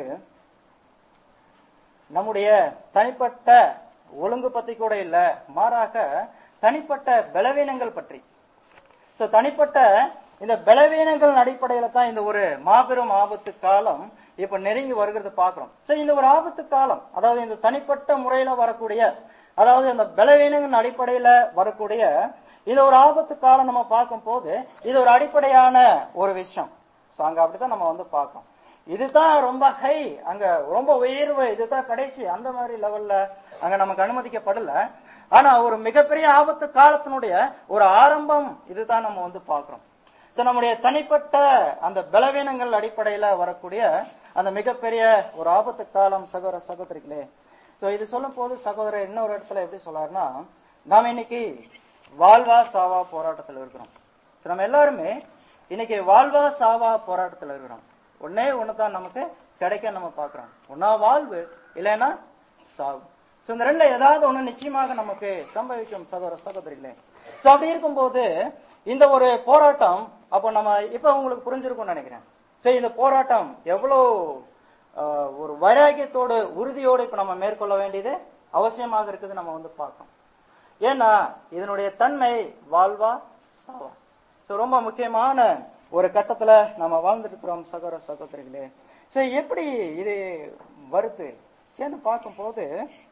நம்முடைய தனிப்பட்ட ஒழுங்கு பத்தி கூட இல்ல மாறாக தனிப்பட்ட பலவீனங்கள் பற்றி சோ தனிப்பட்ட இந்த பலவீனங்கள் அடிப்படையில தான் இந்த ஒரு மாபெரும் ஆபத்து காலம் இப்ப நெருங்கி வருகிறது பாக்குறோம் சோ இந்த ஒரு ஆபத்து காலம் அதாவது இந்த தனிப்பட்ட முறையில வரக்கூடிய அதாவது இந்த பலவீனங்கள் அடிப்படையில வரக்கூடிய இந்த ஒரு ஆபத்து காலம் நம்ம பார்க்கும் போது இது ஒரு அடிப்படையான ஒரு விஷயம் சோ அங்க அப்படித்தான் நம்ம வந்து பார்க்கோம் இதுதான் ரொம்ப ஹை அங்க ரொம்ப உயர்வு இதுதான் கடைசி அந்த மாதிரி லெவல்ல அங்க நமக்கு அனுமதிக்கப்படல ஆனா ஒரு மிகப்பெரிய ஆபத்து காலத்தினுடைய ஒரு ஆரம்பம் இதுதான் நம்ம வந்து பார்க்கிறோம் சோ நம்முடைய தனிப்பட்ட அந்த பலவீனங்கள் அடிப்படையில வரக்கூடிய அந்த மிகப்பெரிய ஒரு ஆபத்து காலம் சகோதர சகோதரிகளே சோ இது சொல்லும் போது சகோதரர் இன்னொரு இடத்துல எப்படி சொல்லாருன்னா நாம இன்னைக்கு வாழ்வா சாவா போராட்டத்துல இருக்கிறோம் சோ நம்ம எல்லாருமே இன்னைக்கு வாழ்வா சாவா போராட்டத்துல இருக்கிறோம் ஒன்னே ஒண்ணுதான் நமக்கு கிடைக்க நம்ம பாக்குறோம் ஒன்னா வாழ்வு இல்லைன்னா சாவு சோ இந்த ரெண்டுல ஏதாவது ஒண்ணு நிச்சயமாக நமக்கு சம்பவிக்கும் சகோதர சகோதரிகளே சோ அப்படி இருக்கும்போது இந்த ஒரு போராட்டம் அப்போ நம்ம இப்ப உங்களுக்கு புரிஞ்சிருக்கும்னு நினைக்கிறேன் சரி இந்த போராட்டம் எவ்வளவு ஆஹ், ஒரு வைராகியத்தோடு உறுதியோடு இப்ப நம்ம மேற்கொள்ள வேண்டியது அவசியமாக இருக்குது நம்ம வந்து பார்க்கணும் ஏன்னா இதனுடைய தன்மை வாழ்வா சாவா சோ ரொம்ப முக்கியமான ஒரு கட்டத்துல நம்ம வாழ்ந்துட்டு இருக்கிறோம் சகோதர சகோதரிகளே சரி எப்படி இது வருது சேர்ந்து பார்க்கும்போது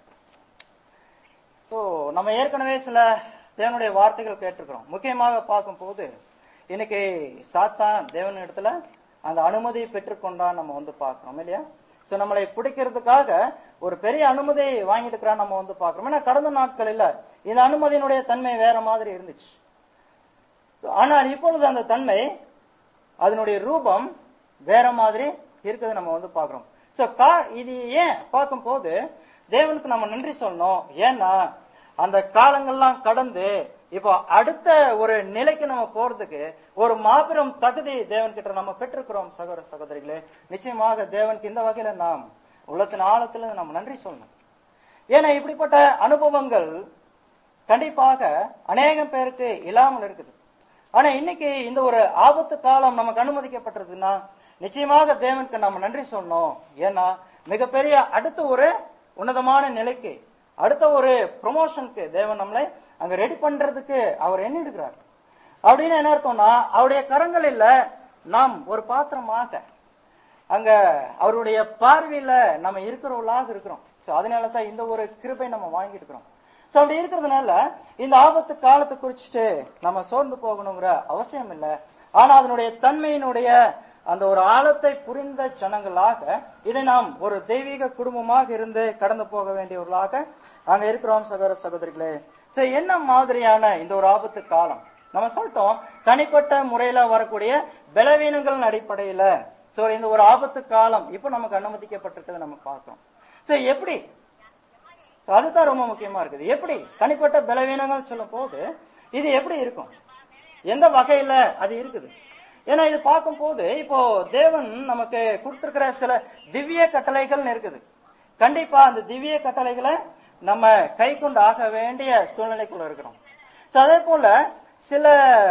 ஸோ நம்ம ஏற்கனவே சில தேவனுடைய வார்த்தைகள் கேட்டிருக்கிறோம் முக்கியமாக பார்க்கும்போது இன்னைக்கு சாத்தான் தேவன் இடத்துல அந்த அனுமதியை பெற்றுக்கொண்டான் நம்ம வந்து பார்க்கிறோம் இல்லையா சோ நம்மளை பிடிக்கிறதுக்காக ஒரு பெரிய அனுமதி வாங்கிட்டு இருக்கிறான் நம்ம வந்து பார்க்கிறோம் ஏன்னா கடந்த நாட்களில் இந்த அனுமதியினுடைய தன்மை வேற மாதிரி இருந்துச்சு So, ஆனால் இப்பொழுது அந்த தன்மை அதனுடைய ரூபம் வேற மாதிரி இருக்குது நம்ம வந்து பார்க்கிறோம் சோ கா இது ஏன் பார்க்கும்போது தேவனுக்கு நம்ம நன்றி சொல்லணும் ஏன்னா அந்த காலங்கள்லாம் கடந்து இப்போ அடுத்த ஒரு நிலைக்கு நம்ம போறதுக்கு ஒரு மாபெரும் தகுதி தேவன் கிட்ட நம்ம பெற்றிருக்கிறோம் சகோதர சகோதரிகளே நிச்சயமாக தேவனுக்கு இந்த வகையில நாம் உள்ளத்தின் ஆழத்துல நம்ம நன்றி சொல்லணும் ஏன்னா இப்படிப்பட்ட அனுபவங்கள் கண்டிப்பாக அநேகம் பேருக்கு இல்லாமல் இருக்குது ஆனா இன்னைக்கு இந்த ஒரு ஆபத்து காலம் நமக்கு அனுமதிக்கப்பட்டிருக்குன்னா நிச்சயமாக தேவனுக்கு நம்ம நன்றி சொல்லணும் ஏன்னா மிகப்பெரிய அடுத்த ஒரு உன்னதமான நிலைக்கு அடுத்த ஒரு ப்ரொமோஷனுக்கு தேவன் நம்மளை அங்க ரெடி பண்றதுக்கு அவர் எண்ணிடுகிறார் அப்படின்னு என்ன அர்த்தம்னா அவருடைய கரங்களில் நாம் ஒரு பாத்திரமாக அங்க அவருடைய பார்வையில நம்ம இருக்கிறவர்களாக இருக்கிறோம் சோ அதனால தான் இந்த ஒரு கிருபை நம்ம வாங்கிட்டு இருக்கிறோம் சோ அப்படி இருக்கிறதுனால இந்த ஆபத்து காலத்தை குறிச்சுட்டு நம்ம சோர்ந்து போகணுங்கிற அவசியம் இல்லை ஆனா அதனுடைய தன்மையினுடைய அந்த ஒரு ஆழத்தை புரிந்த ஜனங்களாக இதை நாம் ஒரு தெய்வீக குடும்பமாக இருந்து கடந்து போக வேண்டியவர்களாக அங்க இருக்கிறோம் சகோதர சகோதரிகளே சோ என்ன மாதிரியான இந்த ஒரு ஆபத்து காலம் நம்ம சொல்லிட்டோம் தனிப்பட்ட முறையில வரக்கூடிய பலவீனங்களின் அடிப்படையில சோ இந்த ஒரு ஆபத்து காலம் இப்ப நமக்கு அனுமதிக்கப்பட்டிருக்கிறது நம்ம பார்க்கிறோம் சோ எப்படி So, அதுதான் ரொம்ப முக்கியமா இருக்குது எப்படி தனிப்பட்ட பலவீனங்கள் சொல்லும் போது இது எப்படி இருக்கும் எந்த வகையில அது இருக்குது ஏன்னா இது பார்க்கும்போது இப்போ தேவன் நமக்கு கொடுத்திருக்கிற சில திவ்ய கட்டளைகள் இருக்குது கண்டிப்பா அந்த திவ்ய கட்டளைகளை நம்ம கை கொண்டு ஆக வேண்டிய சூழ்நிலைக்குள்ள இருக்கிறோம் சோ அதே போல சில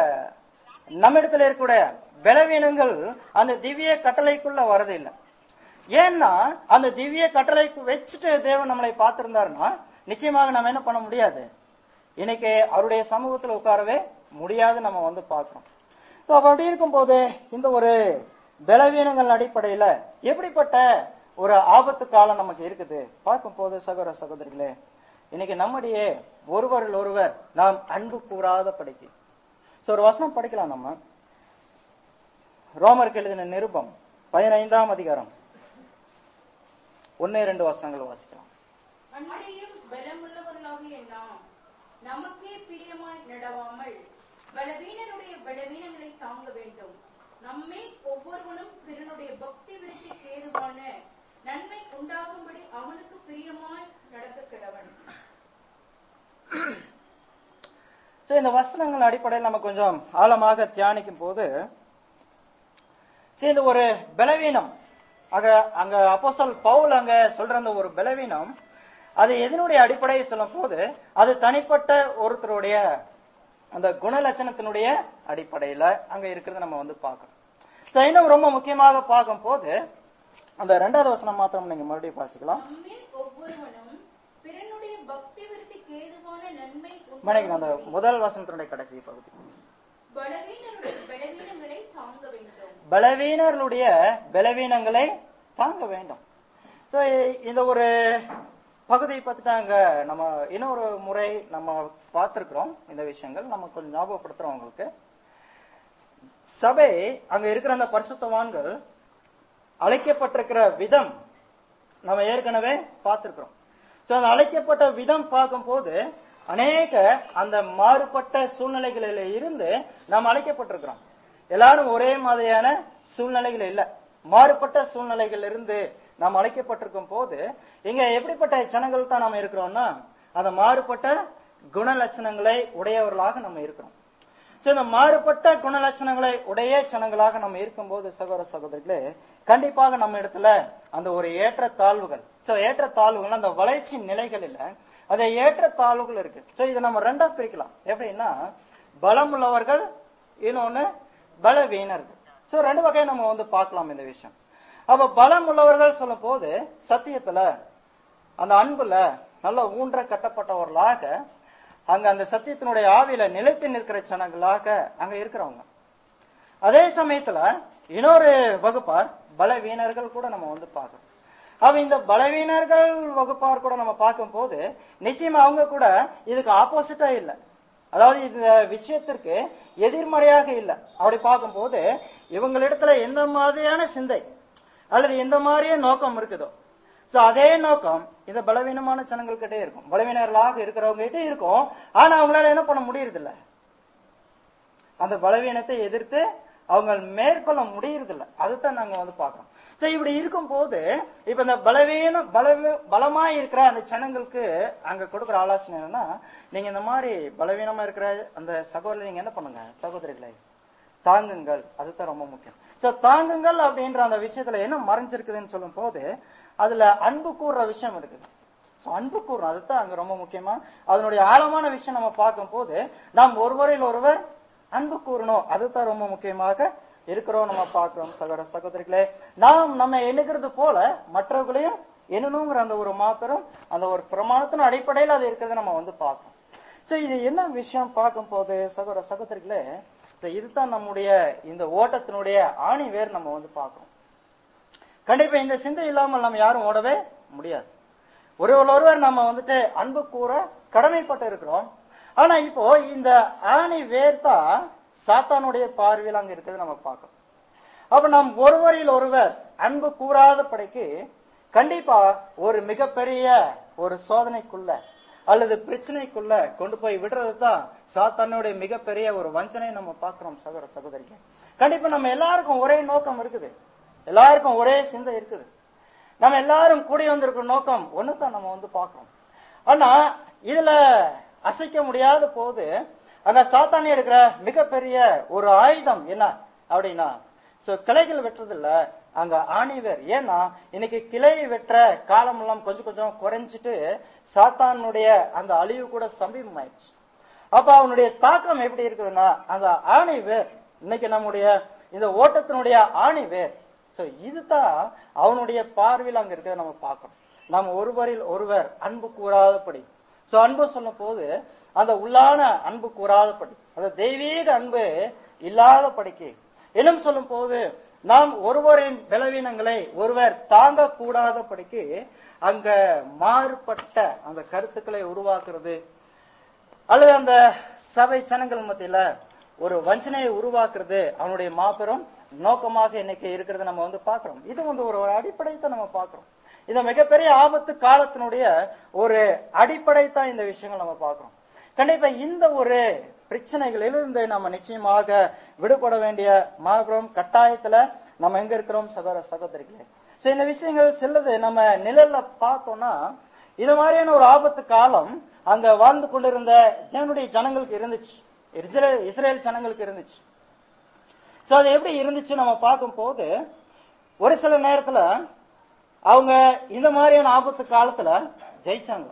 நம்மிடத்துல இருக்கக்கூடிய பலவீனங்கள் அந்த திவ்ய கட்டளைக்குள்ள வரதில்லை ஏன்னா அந்த திவ்ய கட்டளை வச்சுட்டு தேவன் நம்மளை பார்த்திருந்தாருன்னா நிச்சயமாக நம்ம என்ன பண்ண முடியாது இன்னைக்கு அவருடைய சமூகத்துல உட்காரவே முடியாது நம்ம வந்து பார்க்கிறோம் சோ அப்ப அப்படி இருக்கும்போது இந்த ஒரு பலவீனங்கள் அடிப்படையில எப்படிப்பட்ட ஒரு ஆபத்து காலம் நமக்கு இருக்குது பார்க்கும் போது சகோதர சகோதரிகளே இன்னைக்கு நம்முடைய ஒருவரில் ஒருவர் நாம் அன்பு கூறாத படிக்கு சோ ஒரு வசனம் படிக்கலாம் நம்ம ரோமருக்கு எழுதின நிருபம் பதினைந்தாம் அதிகாரம் ஒன்னு இரண்டு வசனங்கள் வாசிக்கலாம் அன்றையும் பலமுள்ளவர்களாகிய நாம் நமக்கே பிரியமாய் நடவாமல் பலவீனருடைய பலவீனங்களை தாங்க வேண்டும் நம்மே ஒவ்வொருவனும் பிறனுடைய பக்தி விருத்திக்கு ஏதுவான நன்மை உண்டாகும்படி அவனுக்கு பிரியமாய் நடக்க கிடவன் சோ இந்த வசனங்கள் அடிப்படையில் நம்ம கொஞ்சம் ஆழமாக தியானிக்கும் போது சரி இந்த ஒரு பலவீனம் அங்க அங்க அப்போஸ்தல் பவுல் அங்க சொல்ற அந்த ஒரு பலவீனம் அது எதனுடைய அடிப்படையை சொல்லும் போது அது தனிப்பட்ட ஒருத்தருடைய அந்த குணலட்சணத்தினுடைய அடிப்படையில அங்க இருக்கிறத நம்ம வந்து பார்க்கணும் சோ இன்னும் ரொம்ப முக்கியமாக பார்க்கும் போது அந்த ரெண்டாவது வசனம் மாத்திரம் நீங்க மறுபடியும் வாசிக்கலாம் நம்மில் ஒவ்வொருவனும் பிறனுடைய பக்தி விருத்திக்கு ஏதுவான நன்மை மனைக்கு அந்த முதல் வசனத்தினுடைய கடைசி பகுதி பலவீனருடைய பலவீனங்களை தாங்க வேண்டும் பலவீனர்களுடைய பலவீனங்களை தாங்க வேண்டும் சோ இந்த ஒரு பகுதியை பார்த்துட்டாங்க நம்ம இன்னொரு முறை நம்ம பார்த்திருக்கிறோம் இந்த விஷயங்கள் நம்ம கொஞ்சம் ஞாபகப்படுத்துறோம் உங்களுக்கு சபை அங்க இருக்கிற அந்த பரிசுத்தவான்கள் அழைக்கப்பட்டிருக்கிற விதம் நம்ம ஏற்கனவே பார்த்திருக்கிறோம் சோ அந்த அழைக்கப்பட்ட விதம் பார்க்கும்போது அநேக அந்த மாறுபட்ட சூழ்நிலைகளில இருந்து நாம் அழைக்கப்பட்டிருக்கிறோம் எல்லாரும் ஒரே மாதிரியான சூழ்நிலைகள் இல்ல மாறுபட்ட சூழ்நிலைகள் இருந்து நாம் அழைக்கப்பட்டிருக்கும் போது இங்க எப்படிப்பட்ட ஜனங்கள் தான் நாம இருக்கிறோம்னா அந்த மாறுபட்ட குணலட்சணங்களை உடையவர்களாக நம்ம இருக்கிறோம் சோ இந்த மாறுபட்ட குணலட்சணங்களை உடைய ஜனங்களாக நம்ம இருக்கும்போது சகோதர சகோதரிகளே கண்டிப்பாக நம்ம இடத்துல அந்த ஒரு ஏற்ற தாழ்வுகள் சோ ஏற்ற தாழ்வுகள் அந்த வளர்ச்சி நிலைகள் இல்ல அந்த ஏற்ற தாழ்வுகள் இருக்கு சோ இதை நம்ம ரெண்டா பிரிக்கலாம் எப்படின்னா பலம் உள்ளவர்கள் இன்னொன்னு பலவீனர்கள் சோ ரெண்டு வகையை நம்ம வந்து பார்க்கலாம் இந்த விஷயம் அப்ப பலம் உள்ளவர்கள் சொல்லும் போது சத்தியத்துல அந்த அன்புல நல்ல ஊன்ற கட்டப்பட்டவர்களாக அங்க அந்த சத்தியத்தினுடைய ஆவியில நிலைத்து நிற்கிற ஜனங்களாக அங்க இருக்கிறவங்க அதே சமயத்துல இன்னொரு வகுப்பார் பலவீனர்கள் கூட நம்ம வந்து பார்க்கறோம் அப்ப இந்த பலவீனர்கள் வகுப்பார் கூட நம்ம பார்க்கும் போது நிச்சயமா அவங்க கூட இதுக்கு ஆப்போசிட்டா இல்ல அதாவது இந்த விஷயத்திற்கு எதிர்மறையாக இல்ல அப்படி பார்க்கும்போது இவங்களிடத்துல எந்த மாதிரியான சிந்தை அல்லது எந்த மாதிரியே நோக்கம் இருக்குதோ சோ அதே நோக்கம் இந்த பலவீனமான ஜனங்கள் கிட்டே இருக்கும் பலவீனர்களாக இருக்கிறவங்க கிட்டே இருக்கும் ஆனா அவங்களால என்ன பண்ண முடியறது இல்ல அந்த பலவீனத்தை எதிர்த்து அவங்க மேற்கொள்ள முடியறதில்ல அதுதான் நாங்க வந்து பாக்குறோம் சோ இப்படி இருக்கும் போது இப்ப இந்த பலவீனம் பலவீ பலமா இருக்கிற அந்த ஜனங்களுக்கு அங்க கொடுக்குற ஆலோசனை என்னன்னா நீங்க இந்த மாதிரி பலவீனமா இருக்கிற அந்த சகோதரர் நீங்க என்ன பண்ணுங்க சகோதரிகளை தாங்குங்கள் அதுதான் ரொம்ப முக்கியம் சோ தாங்குங்கள் அப்படின்ற அந்த விஷயத்துல என்ன மறைஞ்சிருக்குதுன்னு சொல்லும் போது அதுல அன்பு கூறுற விஷயம் இருக்குது So, அன்பு கூறுறோம் அதுதான் அங்க ரொம்ப முக்கியமா அதனுடைய ஆழமான விஷயம் நம்ம பார்க்கும் போது நாம் ஒருவரில் ஒருவர் அன்பு கூறணும் அதுதான் ரொம்ப முக்கியமாக இருக்கிறோம் நம்ம பார்க்கிறோம் சகோதர சகோதரிகளே நாம் நம்ம எண்ணுகிறது போல மற்றவர்களையும் எண்ணணுங்கிற அந்த ஒரு மாத்திரம் அந்த ஒரு பிரமாணத்தின் அடிப்படையில் அது இருக்கிறத நம்ம வந்து பார்க்கணும் சோ இது என்ன விஷயம் பார்க்கும் போது சகோதர சகோதரிகளே சோ இதுதான் நம்முடைய இந்த ஓட்டத்தினுடைய ஆணி வேர் நம்ம வந்து பார்க்கிறோம் கண்டிப்பா இந்த சிந்தை இல்லாமல் நம்ம யாரும் ஓடவே முடியாது ஒரு ஒருவர் நம்ம வந்துட்டு அன்பு கூற கடமைப்பட்டு இருக்கிறோம் ஆனா இப்போ இந்த ஆணி வேர் தான் சாத்தானுடைய பார்வையில் அங்க இருக்கிறது நம்ம பார்க்கணும் அப்ப நாம் ஒருவரில் ஒருவர் அன்பு கூறாத படைக்கு கண்டிப்பா ஒரு மிகப்பெரிய ஒரு சோதனைக்குள்ள அல்லது பிரச்சனைக்குள்ள கொண்டு போய் விடுறது தான் சாத்தானுடைய மிகப்பெரிய ஒரு வஞ்சனை நம்ம பார்க்கிறோம் சகோதர சகோதரிக்கு கண்டிப்பா நம்ம எல்லாருக்கும் ஒரே நோக்கம் இருக்குது எல்லாருக்கும் ஒரே சிந்தை இருக்குது நம்ம எல்லாரும் கூடி வந்திருக்கிற நோக்கம் ஒண்ணுதான் நம்ம வந்து பார்க்கிறோம் ஆனா இதுல அசைக்க முடியாத போது அந்த சாத்தானி எடுக்கிற மிகப்பெரிய ஒரு ஆயுதம் என்ன அப்படின்னா சோ கிளைகள் வெட்டுறதில்ல அங்க ஆணிவர் ஏன்னா இன்னைக்கு கிளையை வெட்டுற காலம் எல்லாம் கொஞ்சம் கொஞ்சம் குறைஞ்சிட்டு சாத்தானுடைய அந்த அழிவு கூட சமீபமாயிடுச்சு அப்ப அவனுடைய தாக்கம் எப்படி இருக்குதுன்னா அந்த ஆணி வேர் இன்னைக்கு நம்முடைய இந்த ஓட்டத்தினுடைய ஆணி வேர் சோ இதுதான் அவனுடைய பார்வையில் அங்க இருக்கிறத நம்ம பார்க்கணும் நம்ம ஒருவரில் ஒருவர் அன்பு கூறாதபடி சோ அன்பு சொல்லும் போது அந்த உள்ளான அன்பு கூறாதபடி அந்த தெய்வீக அன்பு இல்லாதபடிக்கு இன்னும் சொல்லும் போது நாம் ஒருவரின் பலவீனங்களை ஒருவர் தாங்க கூடாதபடிக்கு அங்க மாறுபட்ட அந்த கருத்துக்களை உருவாக்குறது அல்லது அந்த சபை ஜனங்கள் மத்தியில ஒரு வஞ்சனையை உருவாக்குறது அவனுடைய மாபெரும் நோக்கமாக இன்னைக்கு இருக்கிறத நம்ம வந்து பாக்குறோம் இது வந்து ஒரு அடிப்படைத்தை நம்ம பாக்குறோம் இந்த மிகப்பெரிய ஆபத்து காலத்தினுடைய ஒரு அடிப்படை தான் இந்த விஷயங்கள் நம்ம பாக்குறோம் கண்டிப்பா இந்த ஒரு பிரச்சனைகளிலிருந்து நம்ம நிச்சயமாக விடுபட வேண்டிய மாபெரும் கட்டாயத்துல நம்ம எங்க இருக்கிறோம் சகோதர சகோதரிகளே சோ இந்த விஷயங்கள் செல்லுது நம்ம நிழல்ல பார்த்தோம்னா இது மாதிரியான ஒரு ஆபத்து காலம் அங்க வாழ்ந்து கொண்டிருந்த தேவனுடைய ஜனங்களுக்கு இருந்துச்சு இஸ்ரேல் இஸ்ரேல் ஜனங்களுக்கு இருந்துச்சு சோ அது எப்படி இருந்துச்சு நம்ம பார்க்கும் போது ஒரு சில நேரத்துல அவங்க இந்த மாதிரியான ஆபத்து காலத்துல ஜெயிச்சாங்க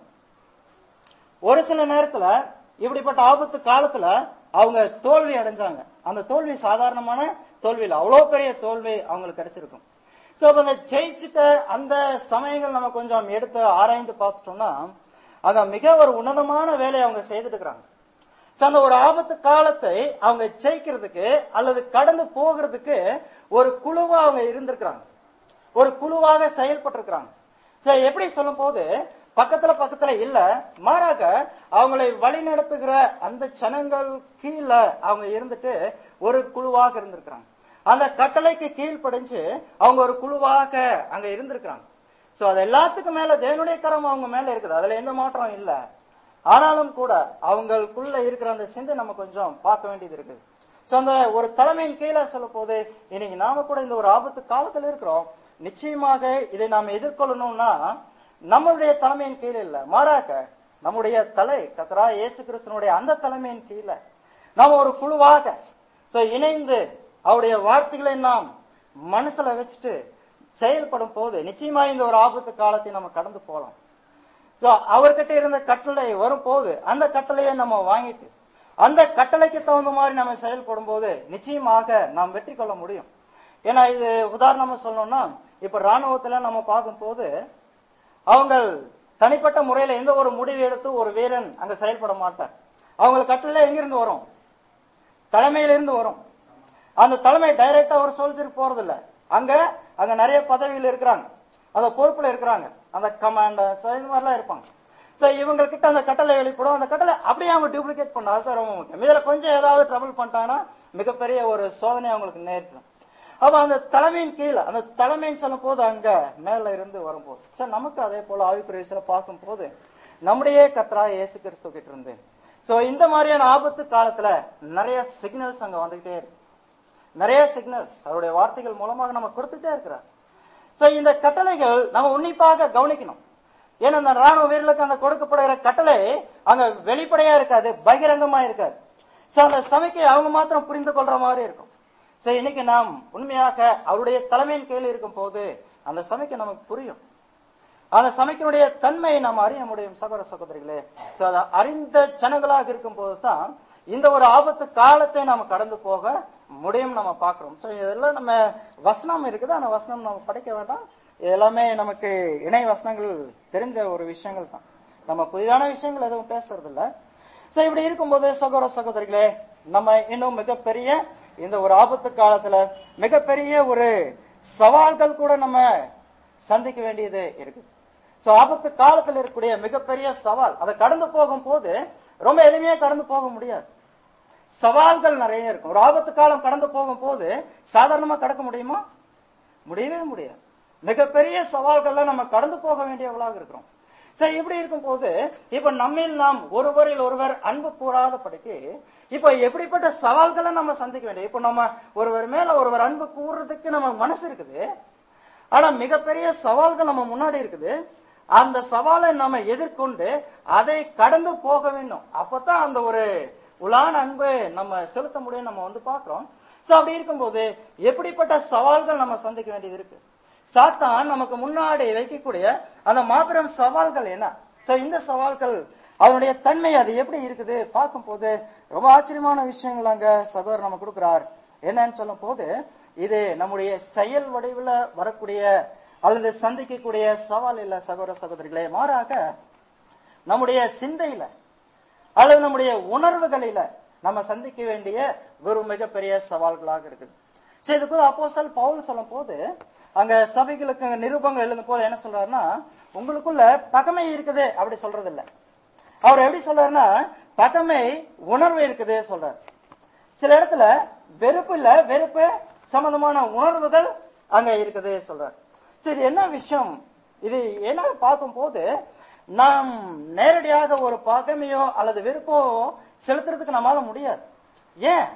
ஒரு சில நேரத்துல இப்படிப்பட்ட ஆபத்து காலத்துல அவங்க தோல்வி அடைஞ்சாங்க அந்த தோல்வி சாதாரணமான தோல்வி இல்லை அவ்வளவு பெரிய தோல்வி அவங்களுக்கு கிடைச்சிருக்கும் சோ அப்ப அந்த ஜெயிச்சுட்ட அந்த சமயங்கள் நம்ம கொஞ்சம் எடுத்து ஆராய்ந்து பார்த்துட்டோம்னா அங்க மிக ஒரு உன்னதமான வேலையை அவங்க செய்துட்டு இருக்கிறாங்க சோ அந்த ஒரு ஆபத்து காலத்தை அவங்க ஜெயிக்கிறதுக்கு அல்லது கடந்து போகிறதுக்கு ஒரு குழுவா அவங்க இருந்திருக்கிறாங்க ஒரு குழுவாக செயல்பட்டிருக்கிறாங்க சரி எப்படி சொல்லும் போது பக்கத்துல பக்கத்துல இல்ல மாறாக அவங்களை வழி நடத்துகிற அந்த ஜனங்கள் கீழே அவங்க இருந்துட்டு ஒரு குழுவாக இருந்திருக்கிறாங்க அந்த கட்டளைக்கு கீழ்ப்படிஞ்சு அவங்க ஒரு குழுவாக அங்க இருந்திருக்கிறாங்க சோ அது எல்லாத்துக்கும் மேல தேவனுடைய கரம் அவங்க மேல இருக்குது அதுல எந்த மாற்றம் இல்ல ஆனாலும் கூட அவங்களுக்குள்ள இருக்கிற அந்த சிந்தை நம்ம கொஞ்சம் பார்க்க வேண்டியது இருக்குது சோ அந்த ஒரு தலைமையின் கீழே சொல்ல போது இன்னைக்கு நாம கூட இந்த ஒரு ஆபத்து காலத்துல இருக்கிறோம் நிச்சயமாக இதை நாம் எதிர்கொள்ளணும்னா நம்மளுடைய தலைமையின் கீழே இல்ல மாறாக நம்முடைய தலை கத்தரா இயேசு கிறிஸ்தனுடைய அந்த தலைமையின் கீழே நாம ஒரு குழுவாக சோ இணைந்து அவருடைய வார்த்தைகளை நாம் மனசுல வச்சுட்டு செயல்படும் போது நிச்சயமா இந்த ஒரு ஆபத்து காலத்தை நம்ம கடந்து போலாம் சோ அவர்கிட்ட இருந்த கட்டளை வரும்போது அந்த கட்டளையை நம்ம வாங்கிட்டு அந்த கட்டளைக்கு தகுந்த மாதிரி நம்ம செயல்படும் போது நிச்சயமாக நாம் வெற்றி கொள்ள முடியும் ஏன்னா இது உதாரணமா சொல்லணும்னா இப்ப ராணுவத்துல நம்ம பார்க்கும் போது அவங்க தனிப்பட்ட முறையில எந்த ஒரு முடிவு எடுத்து ஒரு வீரன் அங்க செயல்பட மாட்டார் அவங்களுக்கு கட்டளை எங்கிருந்து வரும் தலைமையிலிருந்து வரும் அந்த தலைமை டைரக்டா ஒரு சோல்ஜருக்கு போறது இல்ல அங்க அங்க நிறைய பதவியில் இருக்கிறாங்க அந்த பொறுப்புல இருக்கிறாங்க அந்த கமாண்டர்ஸ் இந்த மாதிரிலாம் இருப்பாங்க சோ இவங்க கிட்ட அந்த கட்டளை வெளிப்படும் அந்த கட்டளை அப்படியே அவங்க டூப்ளிகேட் பண்ணா சார் ரொம்ப முக்கியம் இதுல கொஞ்சம் ஏதாவது ட்ரபிள் பண்ணிட்டாங்கன்னா மிகப்பெரிய ஒரு சோதனை அவங்களுக்கு நேரிடும் அப்ப அந்த தலைமையின் கீழே அந்த தலைமைன்னு சொல்லும் போது அங்க மேல இருந்து வரும்போது சோ நமக்கு அதே போல ஆவிக்குரிய பார்க்கும் போது நம்முடைய கத்ரா இயேசு கிறிஸ்து கிட்ட இருந்து சோ இந்த மாதிரியான ஆபத்து காலத்துல நிறைய சிக்னல்ஸ் அங்க வந்துகிட்டே இருக்கு நிறைய சிக்னல்ஸ் அவருடைய வார்த்தைகள் மூலமாக நம்ம கொடுத்துட்டே இருக்கிறார் சோ இந்த கட்டளைகள் நம்ம உன்னிப்பாக கவனிக்கணும் ஏன்னா அந்த ராணுவ வீரர்களுக்கு அந்த கொடுக்கப்படுகிற கட்டளை அங்க வெளிப்படையா இருக்காது பகிரங்கமா இருக்காது சோ அந்த சபைக்கு அவங்க மாத்திரம் புரிந்து கொள்ற மாதிரி இருக்கும் சோ இன்னைக்கு நாம் உண்மையாக அவருடைய தலைமையின் கீழ் இருக்கும் போது அந்த சபைக்கு நமக்கு புரியும் அந்த சமைக்கினுடைய தன்மையை நாம் அறிய முடியும் சகோதர சகோதரிகளே சோ அதை அறிந்த ஜனங்களாக இருக்கும் போதுதான் இந்த ஒரு ஆபத்து காலத்தை நாம கடந்து போக முடியும் நம்ம பாக்குறோம் சோ இதெல்லாம் நம்ம வசனம் இருக்குது அந்த வசனம் நம்ம படிக்க வேண்டாம் இது எல்லாமே நமக்கு இணை வசனங்கள் தெரிந்த ஒரு விஷயங்கள் தான் நம்ம புதிதான விஷயங்கள் எதுவும் பேசுறது இல்ல சோ இப்படி இருக்கும்போது சகோதர சகோதரிகளே நம்ம இன்னும் மிகப்பெரிய இந்த ஒரு ஆபத்து காலத்துல மிகப்பெரிய ஒரு சவால்கள் கூட நம்ம சந்திக்க வேண்டியது இருக்குது சோ ஆபத்து காலத்துல இருக்கக்கூடிய மிகப்பெரிய சவால் அதை கடந்து போகும் போது ரொம்ப எளிமையா கடந்து போக முடியாது சவால்கள் நிறைய இருக்கும் ஒரு ஆபத்து காலம் கடந்து போகும் போது சாதாரணமா கடக்க முடியுமா முடியவே முடியாது மிகப்பெரிய சவால்கள்ல நம்ம கடந்து போக வேண்டியவர்களாக இருக்கிறோம் சரி இப்படி இருக்கும் போது இப்ப நம்மில் நாம் ஒருவரில் ஒருவர் அன்பு கூறாத படிக்கு இப்ப எப்படிப்பட்ட சவால்களை நம்ம சந்திக்க வேண்டிய இப்ப நம்ம ஒருவர் மேல ஒருவர் அன்பு கூறுறதுக்கு நம்ம மனசு இருக்குது ஆனா மிகப்பெரிய சவால்கள் நம்ம முன்னாடி இருக்குது அந்த சவாலை நம்ம எதிர்கொண்டு அதை கடந்து போக வேண்டும் அப்பதான் அந்த ஒரு உலான அன்பு நம்ம செலுத்த முடியும் நம்ம வந்து பாக்குறோம் சோ அப்படி இருக்கும்போது எப்படிப்பட்ட சவால்கள் நம்ம சந்திக்க வேண்டியது இருக்கு சாத்தான் நமக்கு முன்னாடி வைக்கக்கூடிய அந்த மாபெரும் சவால்கள் என்ன சோ இந்த சவால்கள் அதனுடைய தன்மை அது எப்படி இருக்குது பார்க்கும் போது ரொம்ப ஆச்சரியமான விஷயங்கள் அங்க சகோதரர் நம்ம கொடுக்கிறார் என்னன்னு சொல்லும் போது இது நம்முடைய செயல் வடிவுல வரக்கூடிய அல்லது சந்திக்கக்கூடிய சவால் இல்ல சகோதர சகோதரிகளே மாறாக நம்முடைய சிந்தையில அல்லது நம்முடைய உணர்வுகளில நம்ம சந்திக்க வேண்டிய ஒரு மிகப்பெரிய சவால்களாக இருக்குது சரி இதுக்கு அப்போஸ்தல் பவுல் சொல்லும் போது அங்க சபைகளுக்கு நிருபங்கள் எழுதும் போது என்ன சொல்றாருன்னா உங்களுக்குள்ள பகமை இருக்குது அப்படி சொல்றது இல்ல அவர் எப்படி சொல்றாருன்னா பகமை உணர்வு இருக்குது சொல்றாரு சில இடத்துல வெறுப்பு இல்ல வெறுப்பு சம்பந்தமான உணர்வுகள் அங்க இருக்குது சொல்றாரு சரி என்ன விஷயம் இது என்ன பார்க்கும் போது நாம் நேரடியாக ஒரு பகைமையோ அல்லது வெறுப்போ செலுத்துறதுக்கு நம்மால முடியாது ஏன்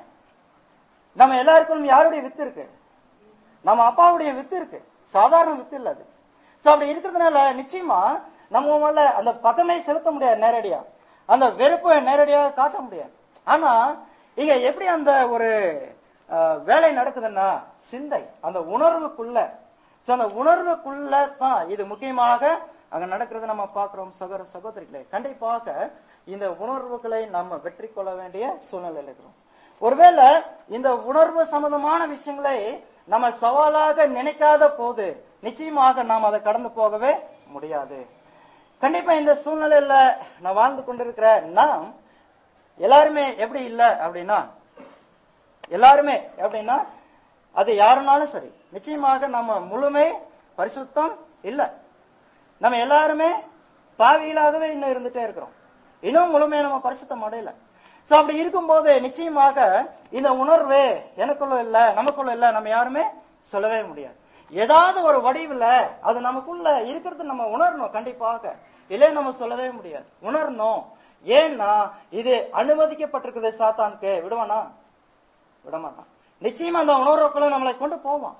நம்ம எல்லாருக்கும் யாருடைய வித்து இருக்கு நம்ம அப்பாவுடைய வித்து இருக்கு சாதாரண வித்து இல்ல அது சோ அப்படி இருக்கிறதுனால நிச்சயமா நம்ம மேல அந்த பகமை செலுத்த முடியாது நேரடியா அந்த வெறுப்பை நேரடியாக காட்ட முடியாது ஆனா இங்க எப்படி அந்த ஒரு அஹ், வேலை நடக்குதுன்னா சிந்தை அந்த உணர்வுக்குள்ள சோ அந்த உணர்வுக்குள்ள தான் இது முக்கியமாக அங்க நடக்கிறது நம்ம பார்க்கிறோம் சகோதர சகோதரிகளே கண்டிப்பாக இந்த உணர்வுகளை நம்ம வெற்றி கொள்ள வேண்டிய சூழ்நிலையில் இருக்கிறோம் ஒருவேளை இந்த உணர்வு சம்பந்தமான விஷயங்களை நம்ம சவாலாக நினைக்காத போது நிச்சயமாக நாம் அதை கடந்து போகவே முடியாது கண்டிப்பா இந்த சூழ்நிலையில நான் வாழ்ந்து கொண்டிருக்கிற நாம் எல்லாருமே எப்படி இல்ல அப்படின்னா எல்லாருமே எப்படின்னா அது யாருனாலும் சரி நிச்சயமாக நம்ம முழுமை பரிசுத்தம் இல்ல நம்ம எல்லாருமே பாவிகளாகவே இன்னும் இருந்துட்டே இருக்கிறோம் இன்னும் முழுமையா நம்ம பரிசுத்தம் அடையல சோ அப்படி இருக்கும்போது நிச்சயமாக இந்த உணர்வு எனக்குள்ள இல்ல நமக்குள்ள இல்ல நம்ம யாருமே சொல்லவே முடியாது ஏதாவது ஒரு வடிவுல அது நமக்குள்ள இருக்கிறது நம்ம உணரணும் கண்டிப்பாக இல்லை நம்ம சொல்லவே முடியாது உணரணும் ஏன்னா இது அனுமதிக்கப்பட்டிருக்குது சாத்தானுக்கு விடுவானா விடமாட்டான் நிச்சயமா அந்த உணர்வுகளை நம்மளை கொண்டு போவான்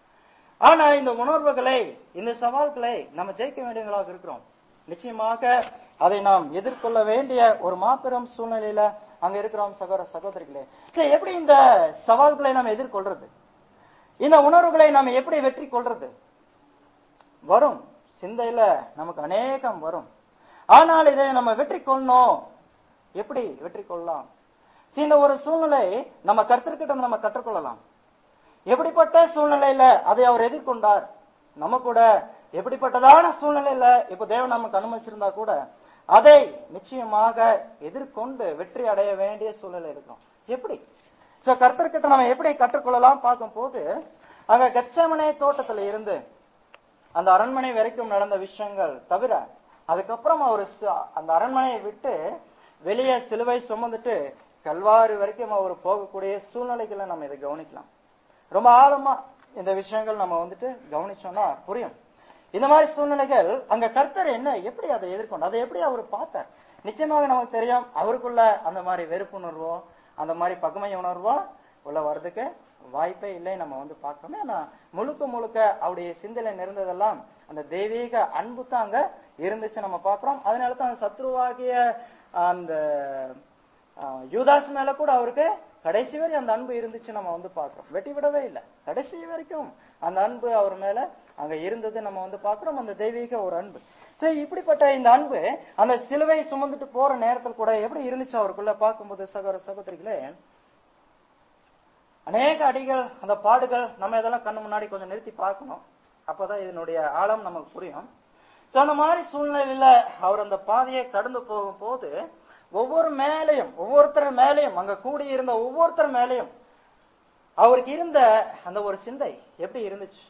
ஆனா இந்த உணர்வுகளை இந்த சவால்களை நம்ம ஜெயிக்க வேண்டியவங்களாக இருக்கிறோம் நிச்சயமாக அதை நாம் எதிர்கொள்ள வேண்டிய ஒரு மாபெரும் சூழ்நிலையில அங்க இருக்கிறோம் சகோதர சகோதரிகளே சரி எப்படி இந்த சவால்களை நாம் எதிர்கொள்றது இந்த உணர்வுகளை நாம் எப்படி வெற்றி கொள்றது வரும் சிந்தையில நமக்கு அநேகம் வரும் ஆனால் இதை நம்ம வெற்றி கொள்ளணும் எப்படி வெற்றி கொள்ளலாம் சரி, இந்த ஒரு சூழ்நிலை நம்ம கருத்திருக்கிட்ட நம்ம கற்றுக்கொள்ளலாம் எப்படிப்பட்ட சூழ்நிலையில அதை அவர் எதிர்கொண்டார் நம்ம கூட எப்படிப்பட்டதான சூழ்நிலையில இப்ப தேவன் நமக்கு அனுமதிச்சிருந்தா கூட அதை நிச்சயமாக எதிர்கொண்டு வெற்றி அடைய வேண்டிய சூழ்நிலை இருக்கும் எப்படி சோ கர்த்தர்கிட்ட நம்ம எப்படி கற்றுக்கொள்ளலாம் பார்க்கும் போது அங்க கச்சமனை தோட்டத்துல இருந்து அந்த அரண்மனை வரைக்கும் நடந்த விஷயங்கள் தவிர அதுக்கப்புறம் அவர் ச- அந்த அரண்மனையை விட்டு வெளியே சிலுவை சுமந்துட்டு கல்வாரி வரைக்கும் அவர் போகக்கூடிய சூழ்நிலைகளை நம்ம இதை கவனிக்கலாம் ரொம்ப ஆழமா இந்த விஷயங்கள் நம்ம வந்துட்டு கவனிச்சோம்னா புரியும் இந்த மாதிரி சூழ்நிலைகள் அங்க கர்த்தர் என்ன எப்படி அதை எதிர்கொண்டு அதை எப்படி அவர் பார்த்தார் நிச்சயமாக நமக்கு தெரியும் அவருக்குள்ள அந்த மாதிரி வெறுப்புணர்வோ அந்த மாதிரி பகுமை உணர்வோ உள்ள வர்றதுக்கு வாய்ப்பே இல்லை நம்ம வந்து பார்க்கணும் ஏன்னா முழுக்க முழுக்க அவருடைய சிந்தனை நிறைந்ததெல்லாம் அந்த தெய்வீக அன்பு தான் அங்க இருந்துச்சு நம்ம பார்க்கிறோம் அதனால தான் அந்த சத்ருவாகிய அந்த ஆஹ், யூதாஸ் மேல கூட அவருக்கு கடைசி வரை அந்த அன்பு இருந்துச்சு நம்ம வந்து பார்க்கிறோம் வெட்டி விடவே இல்லை கடைசி வரைக்கும் அந்த அன்பு அவர் மேல அங்க இருந்தது நம்ம வந்து பார்க்கிறோம் அந்த தெய்வீக ஒரு அன்பு சரி இப்படிப்பட்ட இந்த அன்பு அந்த சிலுவை சுமந்துட்டு போற நேரத்தில் கூட எப்படி இருந்துச்சு அவருக்குள்ள பார்க்கும்போது சகோதர சகோதரிகளே அநேக அடிகள் அந்த பாடுகள் நம்ம இதெல்லாம் கண்ணு முன்னாடி கொஞ்சம் நிறுத்தி பார்க்கணும் அப்பதான் இதனுடைய ஆழம் நமக்கு புரியும் சோ அந்த மாதிரி சூழ்நிலையில அவர் அந்த பாதையை கடந்து போகும்போது ஒவ்வொரு மேலையும் ஒவ்வொருத்தர் மேலையும் அங்க கூடி இருந்த ஒவ்வொருத்தர் மேலையும் அவருக்கு இருந்த அந்த ஒரு சிந்தை எப்படி இருந்துச்சு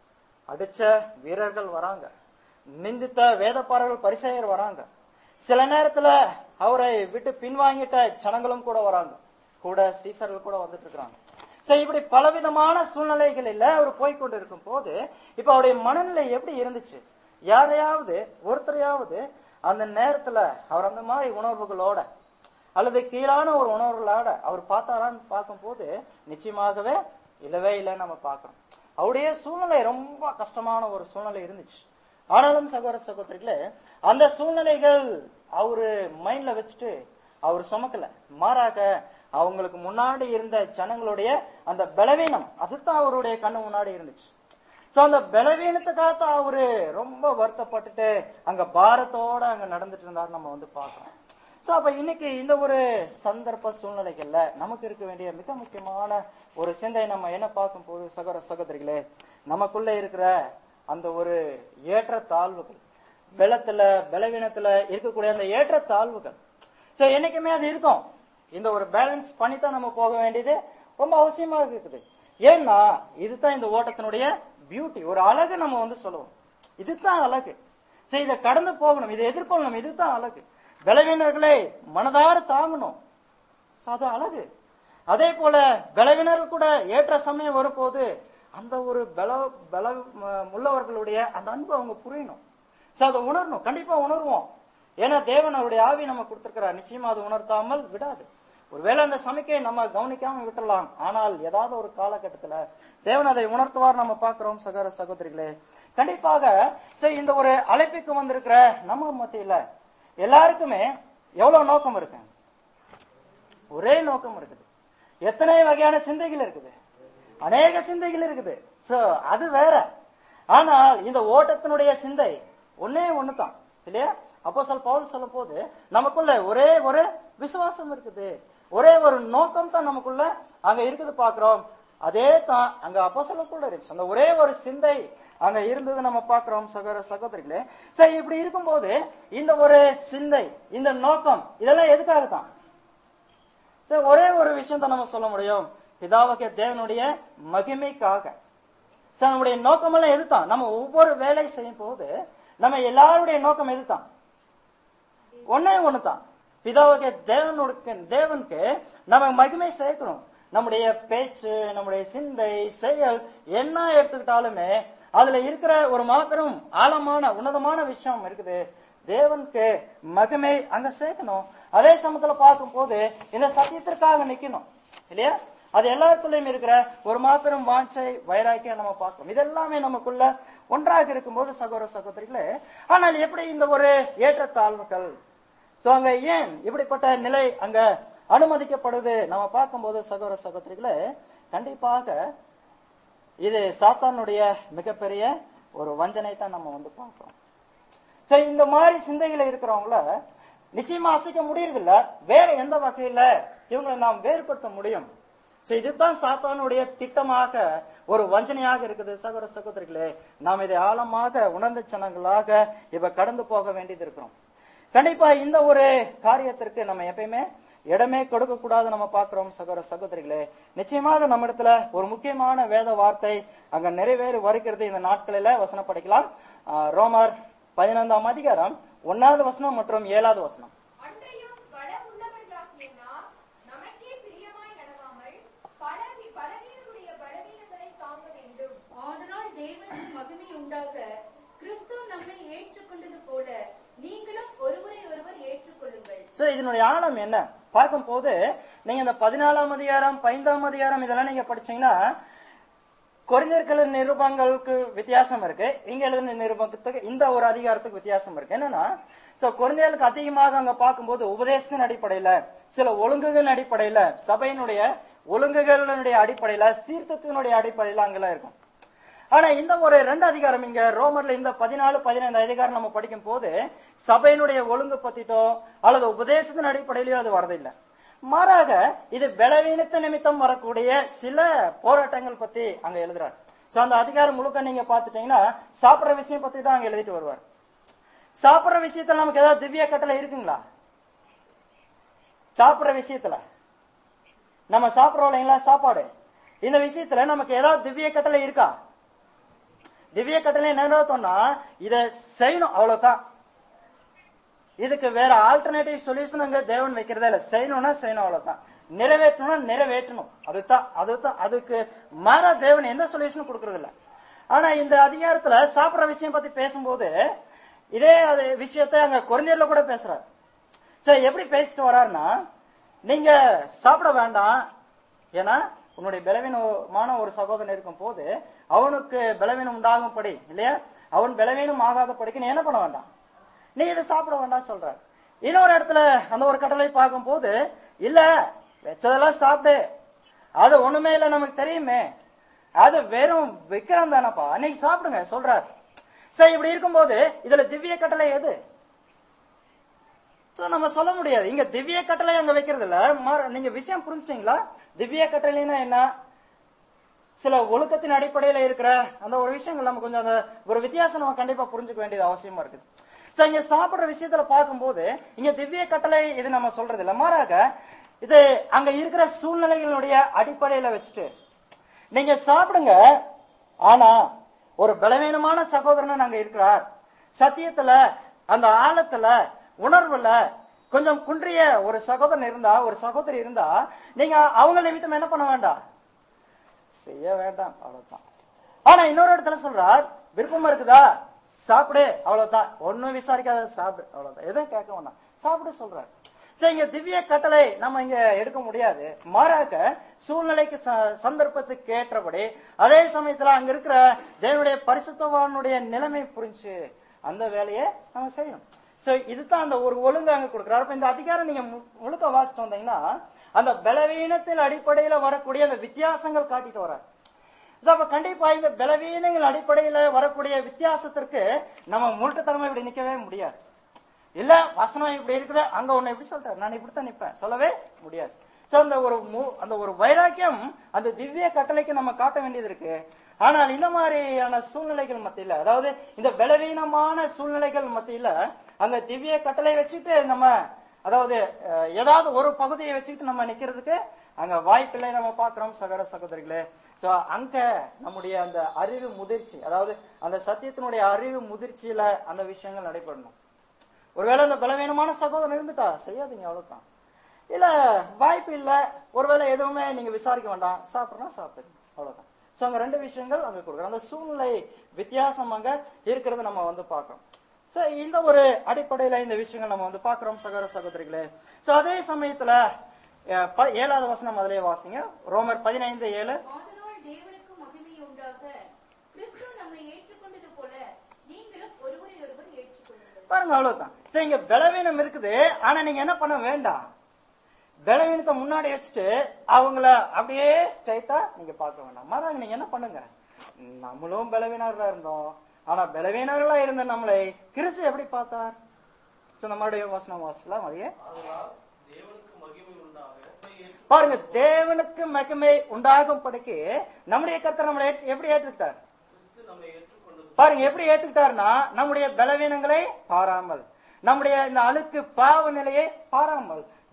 அடிச்ச வீரர்கள் வராங்க நிந்தித்த வேதப்பாரர்கள் பரிசெயர் வராங்க சில நேரத்துல அவரை விட்டு பின்வாங்கிட்ட ஜனங்களும் கூட வராங்க கூட சீசர்கள் கூட வந்துட்டு இருக்கிறாங்க சரி இப்படி பலவிதமான சூழ்நிலைகளில் அவர் போய்க்கொண்டு இருக்கும் போது இப்ப அவருடைய மனநிலை எப்படி இருந்துச்சு யாரையாவது ஒருத்தரையாவது அந்த நேரத்துல அவர் அந்த மாதிரி உணர்வுகளோட அல்லது கீழான ஒரு உணர்வுகளோட அவர் பார்த்தாரான்னு பார்க்கும்போது நிச்சயமாகவே இல்லவே இல்லைன்னு நம்ம பார்க்கிறோம் அவருடைய சூழ்நிலை ரொம்ப கஷ்டமான ஒரு சூழ்நிலை இருந்துச்சு ஆனாலும் சகோதர சகோதரிகளே அந்த சூழ்நிலைகள் அவரு மைண்ட்ல வச்சுட்டு அவர் சுமக்கல மாறாக அவங்களுக்கு முன்னாடி இருந்த ஜனங்களுடைய அந்த பலவீனம் அதுதான் அவருடைய கண்ணு முன்னாடி இருந்துச்சு சோ அந்த பலவீனத்துக்காக அவரு ரொம்ப வருத்தப்பட்டுட்டு அங்க பாரத்தோட அங்க நடந்துட்டு இருந்தாரு நம்ம வந்து பார்க்கிறோம் சோ அப்ப இன்னைக்கு இந்த ஒரு சந்தர்ப்ப சூழ்நிலைகள்ல நமக்கு இருக்க வேண்டிய மிக முக்கியமான ஒரு சிந்தை நம்ம என்ன பார்க்கும் போது சகோதர சகோதரிகளே நமக்குள்ள இருக்கிற அந்த ஒரு ஏற்ற தாழ்வுகள் பலத்துல பலவீனத்துல இருக்கக்கூடிய அந்த ஏற்ற தாழ்வுகள் சோ என்னைக்குமே அது இருக்கும் இந்த ஒரு பேலன்ஸ் பண்ணித்தான் நம்ம போக வேண்டியது ரொம்ப அவசியமா இருக்குது ஏன்னா இதுதான் இந்த ஓட்டத்தினுடைய பியூட்டி ஒரு அழகு நம்ம வந்து சொல்லுவோம் இதுதான் அழகு சரி இதை கடந்து போகணும் இதை எதிர்கொள்ளணும் இதுதான் அழகு பலவீனர்களை மனதார தாங்கணும் So, அது அழகு அதே போல பலவீனர்கள் கூட ஏற்ற சமயம் வரும்போது அந்த ஒரு பல பல ம- உள்ளவர்களுடைய அந்த அன்பு அவங்க புரியணும் சோ அதை உணரணும் கண்டிப்பா உணர்வோம் ஏன்னா தேவன் அவருடைய ஆவி நம்ம கொடுத்திருக்கிறார் நிச்சயமா அது உணர்த்தாமல் விடாது ஒருவேளை அந்த சமிக்கை நம்ம கவனிக்காம விட்டுறலாம் ஆனால் ஏதாவது ஒரு காலகட்டத்துல தேவன் அதை உணர்த்துவார் நம்ம பார்க்கிறோம் சகோதர சகோதரிகளே கண்டிப்பாக சரி இந்த ஒரு அழைப்புக்கு வந்திருக்கிற நம்ம மத்தியில எல்லாருக்குமே எவ்வளவு நோக்கம் இருக்கு ஒரே நோக்கம் இருக்குது எத்தனை வகையான சிந்தைகள் இருக்குது அநேக சிந்தைகள் இருக்குது சோ அது வேற ஆனால் இந்த ஓட்டத்தினுடைய சிந்தை ஒன்னே ஒண்ணுதான் இல்லையா அப்போ சொல் பவுல் சொல்லும் போது நமக்குள்ள ஒரே ஒரு விசுவாசம் இருக்குது ஒரே ஒரு நோக்கம் தான் நமக்குள்ள அங்க இருக்குது பாக்குறோம் அதே தான் அங்க அப்போ கூட இருந்துச்சு அந்த ஒரே ஒரு சிந்தை அங்க இருந்தது நம்ம பாக்குறோம் சகோதர சகோதரிகளே சரி இப்படி இருக்கும்போது இந்த ஒரு சிந்தை இந்த நோக்கம் இதெல்லாம் எதுக்காக தான் சரி ஒரே ஒரு விஷயம் தான் நம்ம சொல்ல முடியும் பிதாவாகிய தேவனுடைய மகிமைக்காக சரி நம்முடைய நோக்கம் எல்லாம் எதுதான் நம்ம ஒவ்வொரு வேலை செய்யும் போது நம்ம எல்லாருடைய நோக்கம் எதுதான் ஒன்னே ஒண்ணுதான் பிதாவாகிய தேவனுக்கு தேவனுக்கு நம்ம மகிமை சேர்க்கணும் நம்முடைய பேச்சு நம்முடைய சிந்தை செயல் என்ன எடுத்துக்கிட்டாலுமே அதுல இருக்கிற ஒரு மாபெரும் ஆழமான உன்னதமான விஷயம் இருக்குது தேவனுக்கு மகிமை அங்க சேர்க்கணும் அதே சமயத்துல பார்க்கும் போது இந்த சத்தியத்திற்காக நிக்கணும் இல்லையா அது எல்லாருக்குள்ளயும் இருக்கிற ஒரு மாபெரும் வாஞ்சை வைராக்கியம் நம்ம பார்க்கிறோம் இதெல்லாமே நமக்குள்ள ஒன்றாக இருக்கும்போது சகோதர சகோதரிகளே ஆனால் எப்படி இந்த ஒரு ஏற்றத்தாழ்வுகள் சோ அங்க ஏன் இப்படிப்பட்ட நிலை அங்க அனுமதிக்கப்படுது நம்ம பார்க்கும்போது சகோதர சகோதரிகளே கண்டிப்பாக இது சாத்தானுடைய மிகப்பெரிய ஒரு வஞ்சனை தான் நம்ம வந்து பார்க்கிறோம் சோ இந்த மாதிரி சிந்தைகளை இருக்கிறவங்கள நிச்சயமா அசைக்க முடியறது இல்ல வேற எந்த வகையில இவங்களை நாம் வேறுபடுத்த முடியும் சோ இதுதான் சாத்தானுடைய திட்டமாக ஒரு வஞ்சனையாக இருக்குது சகோதர சகோதரிகளே நாம் இதை ஆழமாக உணர்ந்த ஜனங்களாக இப்ப கடந்து போக வேண்டியது இருக்கிறோம் கண்டிப்பா இந்த ஒரு காரியத்திற்கு நம்ம எப்பயுமே இடமே கொடுக்க கூடாது நம்ம பார்க்கிறோம் சகோதர சகோதரிகளே நிச்சயமாக நம்ம இடத்துல ஒரு முக்கியமான வேத வார்த்தை அங்க நிறைவேறி வருகிறது இந்த நாட்களில வசனம் படிக்கலாம் ஆஹ் ரோமர் பதினைந்தாம் அதிகாரம் ஒன்னாவது வசனம் மற்றும் ஏழாவது வசனம் அன்றையும் பலம் உள்ளவர்களாகிய நாம் நமக்கே பிரியமாய் நடவாமல் பலவி பலவீனருடைய பலவீனங்களை தாங்க வேண்டும் ஆதலால் தேவனுக்கு மகிமை உண்டாக கிறிஸ்து நம்மை ஏற்றுக்கொண்டது போல நீங்களும் ஒருவரை ஒருவர் ஏற்றுக்கொள்ளுங்கள் சோ இதனுடைய ஆழம் என்ன பார்க்கும் போது நீங்க இந்த பதினாலாம் அதிகாரம் பதினைந்தாம் அதிகாரம் இதெல்லாம் நீங்க படிச்சீங்கன்னா கொரிந்தியர்கள் நிருபங்களுக்கு வித்தியாசம் இருக்கு இங்க எழுதின நிருபத்துக்கு இந்த ஒரு அதிகாரத்துக்கு வித்தியாசம் இருக்கு என்னன்னா சோ கொரிந்தியர்களுக்கு அதிகமாக அங்க பார்க்கும்போது உபதேசத்தின் அடிப்படையில சில ஒழுங்குகள் அடிப்படையில சபையினுடைய ஒழுங்குகளுடைய அடிப்படையில சீர்திருத்தத்தினுடைய அடிப்படையில அங்கெல்லாம் இருக்கும் ஆனா இந்த ஒரு ரெண்டு அதிகாரம் இங்க ரோமர்ல இந்த பதினாலு பதினைந்து அதிகாரம் நம்ம படிக்கும் போது சபையினுடைய ஒழுங்கு பத்திட்டோ அல்லது உபதேசத்தின் அடிப்படையிலயோ அது வரதில்லை மாறாக இது பலவீனத்து நிமித்தம் வரக்கூடிய சில போராட்டங்கள் பத்தி அங்க எழுதுறாரு சோ அந்த அதிகாரம் முழுக்க நீங்க பாத்துட்டீங்கன்னா சாப்பிடுற விஷயம் பத்தி தான் அங்க எழுதிட்டு வருவார் சாப்பிடுற விஷயத்துல நமக்கு ஏதாவது திவ்ய கட்டளை இருக்குங்களா சாப்பிடுற விஷயத்துல நம்ம சாப்பிடுறோம் இல்லைங்களா சாப்பாடு இந்த விஷயத்துல நமக்கு ஏதாவது திவ்ய கட்டளை இருக்கா திவ்ய கட்டளை நிறைவேற்றோம்னா இத செய்யணும் அவ்வளவுதான் இதுக்கு வேற ஆல்டர்னேட்டிவ் சொல்யூஷன் அங்க தேவன் வைக்கிறதே இல்ல செய்யணும்னா செய்யணும் அவ்வளவுதான் நிறைவேற்றணும்னா நிறைவேற்றணும் அதுதான் அதுதான் அதுக்கு மாற தேவன் எந்த சொல்யூஷனும் கொடுக்கறது இல்ல ஆனா இந்த அதிகாரத்துல சாப்பிடுற விஷயம் பத்தி பேசும்போது இதே அது விஷயத்தை அங்க குறைஞ்சர்ல கூட பேசுறாரு சரி எப்படி பேசிட்டு வர்றாருன்னா நீங்க சாப்பிட வேண்டாம் ஏன்னா உன்னுடைய பலவீனமான ஒரு சகோதரன் இருக்கும் போது அவனுக்கு பலவீனம் உண்டாகும்படி இல்லையா அவன் பலவீனம் ஆகாத படிக்க நீ என்ன பண்ண வேண்டாம் நீ இதை சாப்பிட வேண்டாம் சொல்றாரு இன்னொரு இடத்துல அந்த ஒரு கட்டளை பார்க்கும் போது இல்ல வச்சதெல்லாம் சாப்பிடு அது ஒண்ணுமே இல்ல நமக்கு தெரியுமே அது வெறும் விக்ரம் தானப்பா அன்னைக்கு சாப்பிடுங்க சொல்றாரு சரி இப்படி இருக்கும்போது இதுல திவ்ய கட்டளை எது So, நம்ம சொல்ல முடியாது இங்க திவ்ய கட்டளை அங்க வைக்கிறது இல்ல மாற- நீங்க விஷயம் புரிஞ்சுட்டீங்களா திவ்ய கட்டளைன்னா என்ன சில ஒழுக்கத்தின் அடிப்படையில இருக்கிற அந்த ஒரு விஷயங்கள் நம்ம கொஞ்சம் அந்த ஒரு வித்தியாசம் நம்ம கண்டிப்பா புரிஞ்சுக்க வேண்டியது அவசியமா இருக்குது சோ இங்க சாப்பிடுற விஷயத்துல பார்க்கும்போது இங்க திவ்ய கட்டளை இது நம்ம சொல்றது இல்ல மாறாக இது அங்க இருக்கிற சூழ்நிலைகளுடைய அடிப்படையில வச்சுட்டு நீங்க சாப்பிடுங்க ஆனா ஒரு பலவீனமான சகோதரன் அங்க இருக்கிறார் சத்தியத்துல அந்த ஆழத்துல உணர்வுல கொஞ்சம் குன்றிய ஒரு சகோதரன் இருந்தா ஒரு சகோதரி இருந்தா நீங்க அவங்க நிமித்தம் என்ன பண்ண வேண்டாம் செய்ய வேண்டாம் அவ்வளவுதான் ஆனா இன்னொரு இடத்துல சொல்றார் விருப்பமா இருக்குதா சாப்பிடு அவ்வளவுதான் ஒண்ணும் விசாரிக்காத சாப்பிடு அவ்வளவுதான் எதுவும் கேட்க வேண்டாம் சாப்பிடு சொல்றார் சரி இங்க திவ்ய கட்டளை நம்ம இங்க எடுக்க முடியாது மாறாக சூழ்நிலைக்கு ச- சந்தர்ப்பத்துக்கு ஏற்றபடி அதே சமயத்துல அங்க இருக்கிற தேவனுடைய பரிசுத்தவானுடைய நிலைமை புரிஞ்சு அந்த வேலையை நம்ம செய்யணும் சோ இதுதான் அந்த ஒரு ஒழுங்கு அங்க கொடுக்குறாரு அப்ப இந்த அதிகாரம் நீங்க மு- முழுக்க வாசிட்டு வந்தீங்கன்னா அந்த பலவீனத்தின் அடிப்படையில வரக்கூடிய அந்த வித்தியாசங்கள் காட்டிட்டு வர்றாரு So, அப்ப கண்டிப்பா இந்த பலவீனங்கள் அடிப்படையில வரக்கூடிய வித்தியாசத்திற்கு நம்ம முழுக்கத்தனமா இப்படி நிக்கவே முடியாது இல்ல வசனம் இப்படி இருக்குது அங்க ஒண்ணு எப்படி சொல்றாரு நான் இப்படித்தான் நிப்பேன் சொல்லவே முடியாது சோ அந்த ஒரு மு- அந்த ஒரு வைராக்கியம் அந்த திவ்ய கட்டளைக்கு நம்ம காட்ட வேண்டியது இருக்கு ஆனால் இந்த மாதிரியான சூழ்நிலைகள் மத்தியில அதாவது இந்த பலவீனமான சூழ்நிலைகள் மத்தியில அங்க திவ்ய கட்டளை வச்சுட்டு நம்ம அதாவது அஹ், ஏதாவது ஒரு பகுதியை வச்சுக்கிட்டு நம்ம நிக்கிறதுக்கு அங்க வாய்ப்பில்லை நம்ம பார்க்கிறோம் சகோதர சகோதரிகளே சோ அங்க நம்முடைய அந்த அறிவு முதிர்ச்சி அதாவது அந்த சத்தியத்தினுடைய அறிவு முதிர்ச்சியில அந்த விஷயங்கள் நடைபெறணும் ஒருவேளை அந்த பலவீனமான சகோதரன் இருந்துட்டா செய்யாதீங்க அவ்வளவுதான் இல்ல வாய்ப்பு இல்ல ஒருவேளை எதுவுமே நீங்க விசாரிக்க வேண்டாம் சாப்பிடணும் சாப்பிடுங்க அவ்வளவுதான் சோ அங்க ரெண்டு விஷயங்கள் அங்க கொடுக்குறோம் அந்த சூழ்நிலை வித்தியாசம் அங்க இருக்கிறது நம்ம வந்து பார்க்கிறோம் சோ இந்த ஒரு அடிப்படையில இந்த விஷயங்கள் நம்ம வந்து பார்க்கிறோம் சகோதர சகோதரிகளே சோ அதே சமயத்துல அஹ், ப- ஏழாவது வசனம் அதிலே வாசிங்க ரோமர் பதினைந்து ஏழு ஆதலால் தேவனுக்கு மகிமை உண்டாக கிறிஸ்து நம்மை ஏற்றுக்கொண்டது போல நீங்களும் ஒருவரை ஒருவர் ஏற்றுக்கொள்ளுங்கள் பாருங்க அவ்வளவுதான் சரி இங்க பலவீனம் இருக்குது ஆனா நீங்க என்ன பண்ண வேண்டாம் பலவீனத்தை முன்னாடி வச்சுட்டு அவங்கள அப்படியே ஸ்ட்ரைட்டா நீங்க பார்க்க வேண்டாம் மாறாங்க நீங்க என்ன பண்ணுங்க நம்மளும் பலவீனர்களா இருந்தோம் ஆனா பலவீனர்களா இருந்த நம்மளை கிறிஸ்து எப்படி பார்த்தார் So, இந்த மறுபடியும் வசனம் வாசிக்கலாம் அதையே ஆதலால் தேவனுக்கு மகிமை உண்டாக பாருங்க தேவனுக்கு மகிமை உண்டாகும் படிக்கு நம்முடைய கர்த்தர் நம்மளை ஏற்று- எப்படி ஏற்றுக்கிட்டார் கிறிஸ்து நம்மை ஏற்றுக்கொண்டது பாருங்க எப்படி ஏத்துக்கிட்டாருன்னா நம்முடைய பலவீனங்களை பாராமல் நம்முடைய இந்த அழுக்கு பாவ நிலையை பாராமல்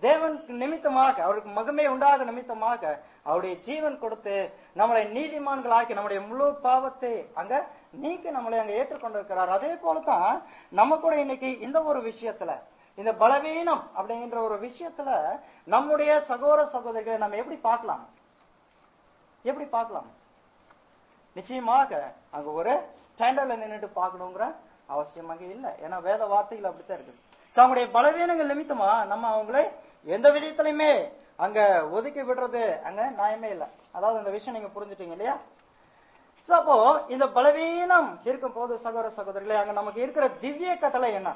தேவன் நிமித்தமாக அவருக்கு மகிமை உண்டாக நிமித்தமாக அவருடைய ஜீவன் கொடுத்து நம்மளை நீதிமான்களாக்கி நம்முடைய முழு பாவத்தை அங்க நீக்கி நம்மளை அங்க ஏற்றுக்கொண்டிருக்கிறார் அதே போலதான் நம்ம கூட இன்னைக்கு இந்த ஒரு விஷயத்துல இந்த பலவீனம் அப்படிங்கிற ஒரு விஷயத்துல நம்முடைய சகோதர சகோதரிகளை நம்ம எப்படி பார்க்கலாம் எப்படி பார்க்கலாம் நிச்சயமாக அங்க ஒரு ஸ்டாண்டர்ட்ல நின்னுட்டு பார்க்கணுங்கிற அவசியம் அங்க இல்ல ஏன்னா வேத வார்த்தைகள் அப்படித்தான் இருக்குது So, அவங்களுடைய பலவீனங்கள் நிமித்தமா நம்ம அவங்களை எந்த விதத்திலுமே அங்க ஒதுக்கி விடுறது அங்க நியாயமே இல்ல அதாவது இந்த விஷயம் நீங்க புரிஞ்சுட்டீங்க இல்லையா So, அப்போ இந்த பலவீனம் இருக்கும் போது சகோதர சகோதரிகளே அங்க நமக்கு இருக்கிற திவ்ய கட்டளை என்ன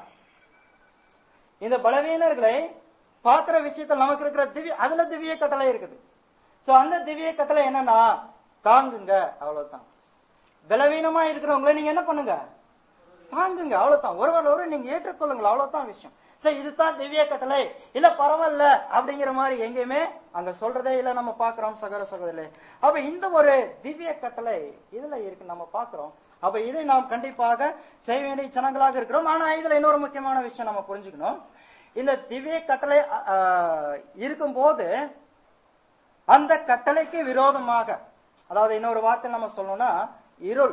இந்த பலவீனர்களை பார்க்கிற விஷயத்துல நமக்கு இருக்கிற திவ்ய அதுல திவ்ய கட்டளை இருக்குது சோ அந்த திவ்ய கட்டளை என்னன்னா தாங்குங்க அவ்வளவுதான் பலவீனமா இருக்கிறவங்களை நீங்க என்ன பண்ணுங்க தாங்குங்க அவ்வளவுதான் ஒருவர் ஒரு நீங்க ஏற்றுக்கொள்ளுங்கள் அவ்வளவுதான் விஷயம் சரி இதுதான் திவ்ய கட்டளை இல்ல பரவாயில்ல அப்படிங்கிற மாதிரி எங்கேயுமே அங்க சொல்றதே இல்ல நம்ம பாக்குறோம் சகோதர சகோதரே அப்ப இந்த ஒரு திவ்ய கட்டளை இதுல இருக்கு நம்ம பாக்குறோம் அப்ப இதை நாம் கண்டிப்பாக செய்ய வேண்டிய ஜனங்களாக இருக்கிறோம் ஆனா இதுல இன்னொரு முக்கியமான விஷயம் நம்ம புரிஞ்சுக்கணும் இந்த திவ்ய கட்டளை இருக்கும் போது அந்த கட்டளைக்கு விரோதமாக அதாவது இன்னொரு வார்த்தை நம்ம சொல்லணும்னா இருள்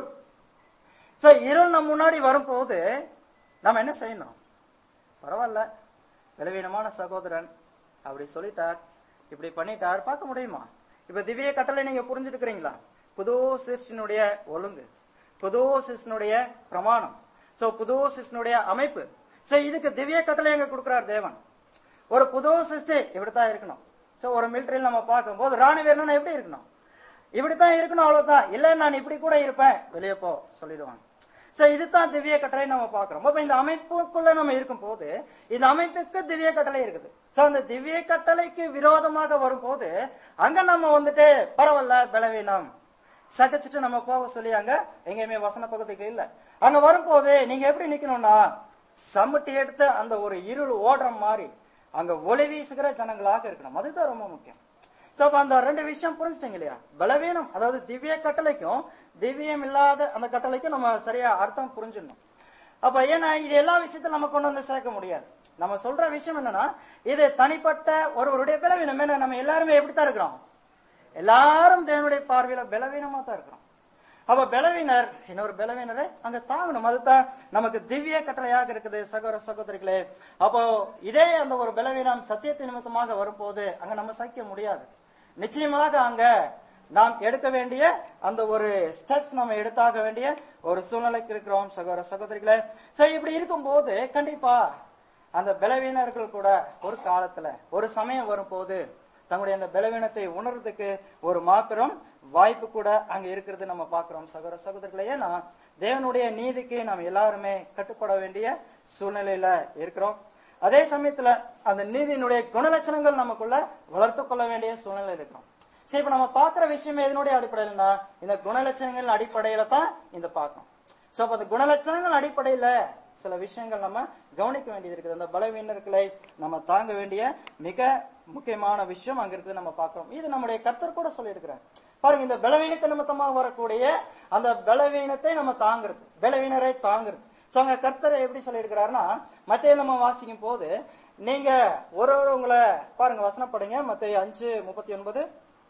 சோ இருள் நம்ம முன்னாடி வரும்போது நம்ம என்ன செய்யணும் பரவாயில்ல பலவீனமான சகோதரன் அப்படி சொல்லிட்டார் இப்படி பண்ணிட்டார் பார்க்க முடியுமா இப்ப திவ்ய கட்டளை நீங்க புரிஞ்சுட்டுக்கிறீங்களா புது சிஸ்டினுடைய ஒழுங்கு புது சிஸ்டினுடைய பிரமாணம் சோ புது சிஸ்டினுடைய அமைப்பு சோ இதுக்கு திவ்ய கட்டளை எங்க கொடுக்கிறார் தேவன் ஒரு புது சிஸ்டி இப்படித்தான் இருக்கணும் சோ ஒரு மிலிட்டரியில் நம்ம பார்க்கும்போது ராணுவ வீரனா எப்படி இருக்கணும் இப்படித்தான் இருக்கணும் அவ்வளவுதான் இல்ல நான் இப்படி கூட இருப்பேன் வெளியே போ சொல்லிடுவாங்க சோ இதுதான் திவ்ய கட்டளை நம்ம பாக்குறோம் அப்ப இந்த அமைப்புக்குள்ள நம்ம இருக்கும் போது இந்த அமைப்புக்கு திவ்ய கட்டளை இருக்குது சோ அந்த திவ்ய கட்டளைக்கு விரோதமாக வரும்போது அங்க நம்ம வந்துட்டு பரவாயில்ல பலவீனம் சகிச்சுட்டு நம்ம போக சொல்லி அங்க எங்கேயுமே வசன பகுதிக்கு இல்ல அங்க வரும்போது நீங்க எப்படி நிக்கணும்னா சமட்டி எடுத்து அந்த ஒரு இருள் ஓடுற மாதிரி அங்க ஒளி வீசுகிற ஜனங்களாக இருக்கணும் அதுதான் ரொம்ப முக்கியம் சோ அப்ப அந்த ரெண்டு விஷயம் புரிஞ்சுட்டீங்க இல்லையா பலவீனம் அதாவது திவ்ய கட்டளைக்கும் திவ்யம் இல்லாத அந்த கட்டளைக்கும் நம்ம சரியா அர்த்தம் புரிஞ்சிடணும் அப்ப ஏன்னா இது எல்லா விஷயத்தையும் நம்ம கொண்டு வந்து சேர்க்க முடியாது நம்ம சொல்ற விஷயம் என்னன்னா இது தனிப்பட்ட ஒருவருடைய பலவீனம் ஏன்னா நம்ம எல்லாருமே எப்படித்தான் இருக்கிறோம் எல்லாரும் தேவனுடைய பார்வையில பலவீனமா தான் இருக்கிறோம் அப்ப பலவீனர் இன்னொரு பலவீனரை அங்க தாங்கணும் அதுதான் நமக்கு திவ்ய கட்டளையாக இருக்குது சகோதர சகோதரிகளே அப்போ இதே அந்த ஒரு பலவீனம் சத்தியத்தின் நிமித்தமாக வரும்போது அங்க நம்ம சகிக்க முடியாது நிச்சயமாக அங்க நாம் எடுக்க வேண்டிய அந்த ஒரு ஸ்டெப்ஸ் நம்ம எடுத்தாக வேண்டிய ஒரு சூழ்நிலைக்கு இருக்கிறோம் சகோதர சகோதரிகளே சரி இப்படி இருக்கும்போது கண்டிப்பா அந்த பலவீனர்கள் கூட ஒரு காலத்துல ஒரு சமயம் வரும்போது தங்களுடைய அந்த பலவீனத்தை உணர்றதுக்கு ஒரு மாத்திரம் வாய்ப்பு கூட அங்க இருக்கிறது நம்ம பாக்குறோம் சகோதர சகோதரர்களே ஏன்னா தேவனுடைய நீதிக்கு நாம் எல்லாருமே கட்டுப்பட வேண்டிய சூழ்நிலையில இருக்கிறோம் அதே சமயத்துல அந்த நீதியினுடைய குணலட்சணங்கள் நமக்குள்ள வளர்த்து கொள்ள வேண்டிய சூழ்நிலை இருக்கிறோம் சரி இப்ப நம்ம பாக்குற விஷயம் எதனுடைய அடிப்படையில்னா இந்த குணலட்சணங்கள் அடிப்படையில தான் இந்த பார்க்கணும் சோ அப்ப அந்த குணலட்சணங்கள் அடிப்படையில சில விஷயங்கள் நம்ம கவனிக்க வேண்டியது இருக்குது அந்த பலவீனர்களை நம்ம தாங்க வேண்டிய மிக முக்கியமான விஷயம் அங்க இருக்குது நம்ம பார்க்கிறோம் இது நம்முடைய கர்த்தர் கூட சொல்லியிருக்கிறார் பாருங்க இந்த பலவீனத்தை நிமித்தமாக வரக்கூடிய அந்த பலவீனத்தை நம்ம தாங்குறது பலவீனரை தாங்குறது சோ அங்க கர்த்தரை எப்படி சொல்லியிருக்கிறாருன்னா மத்திய நம்ம வாசிக்கும் போது நீங்க ஒரு ஒரு உங்களை பாருங்க வசனப்படுங்க மத்திய அஞ்சு முப்பத்தி ஒன்பது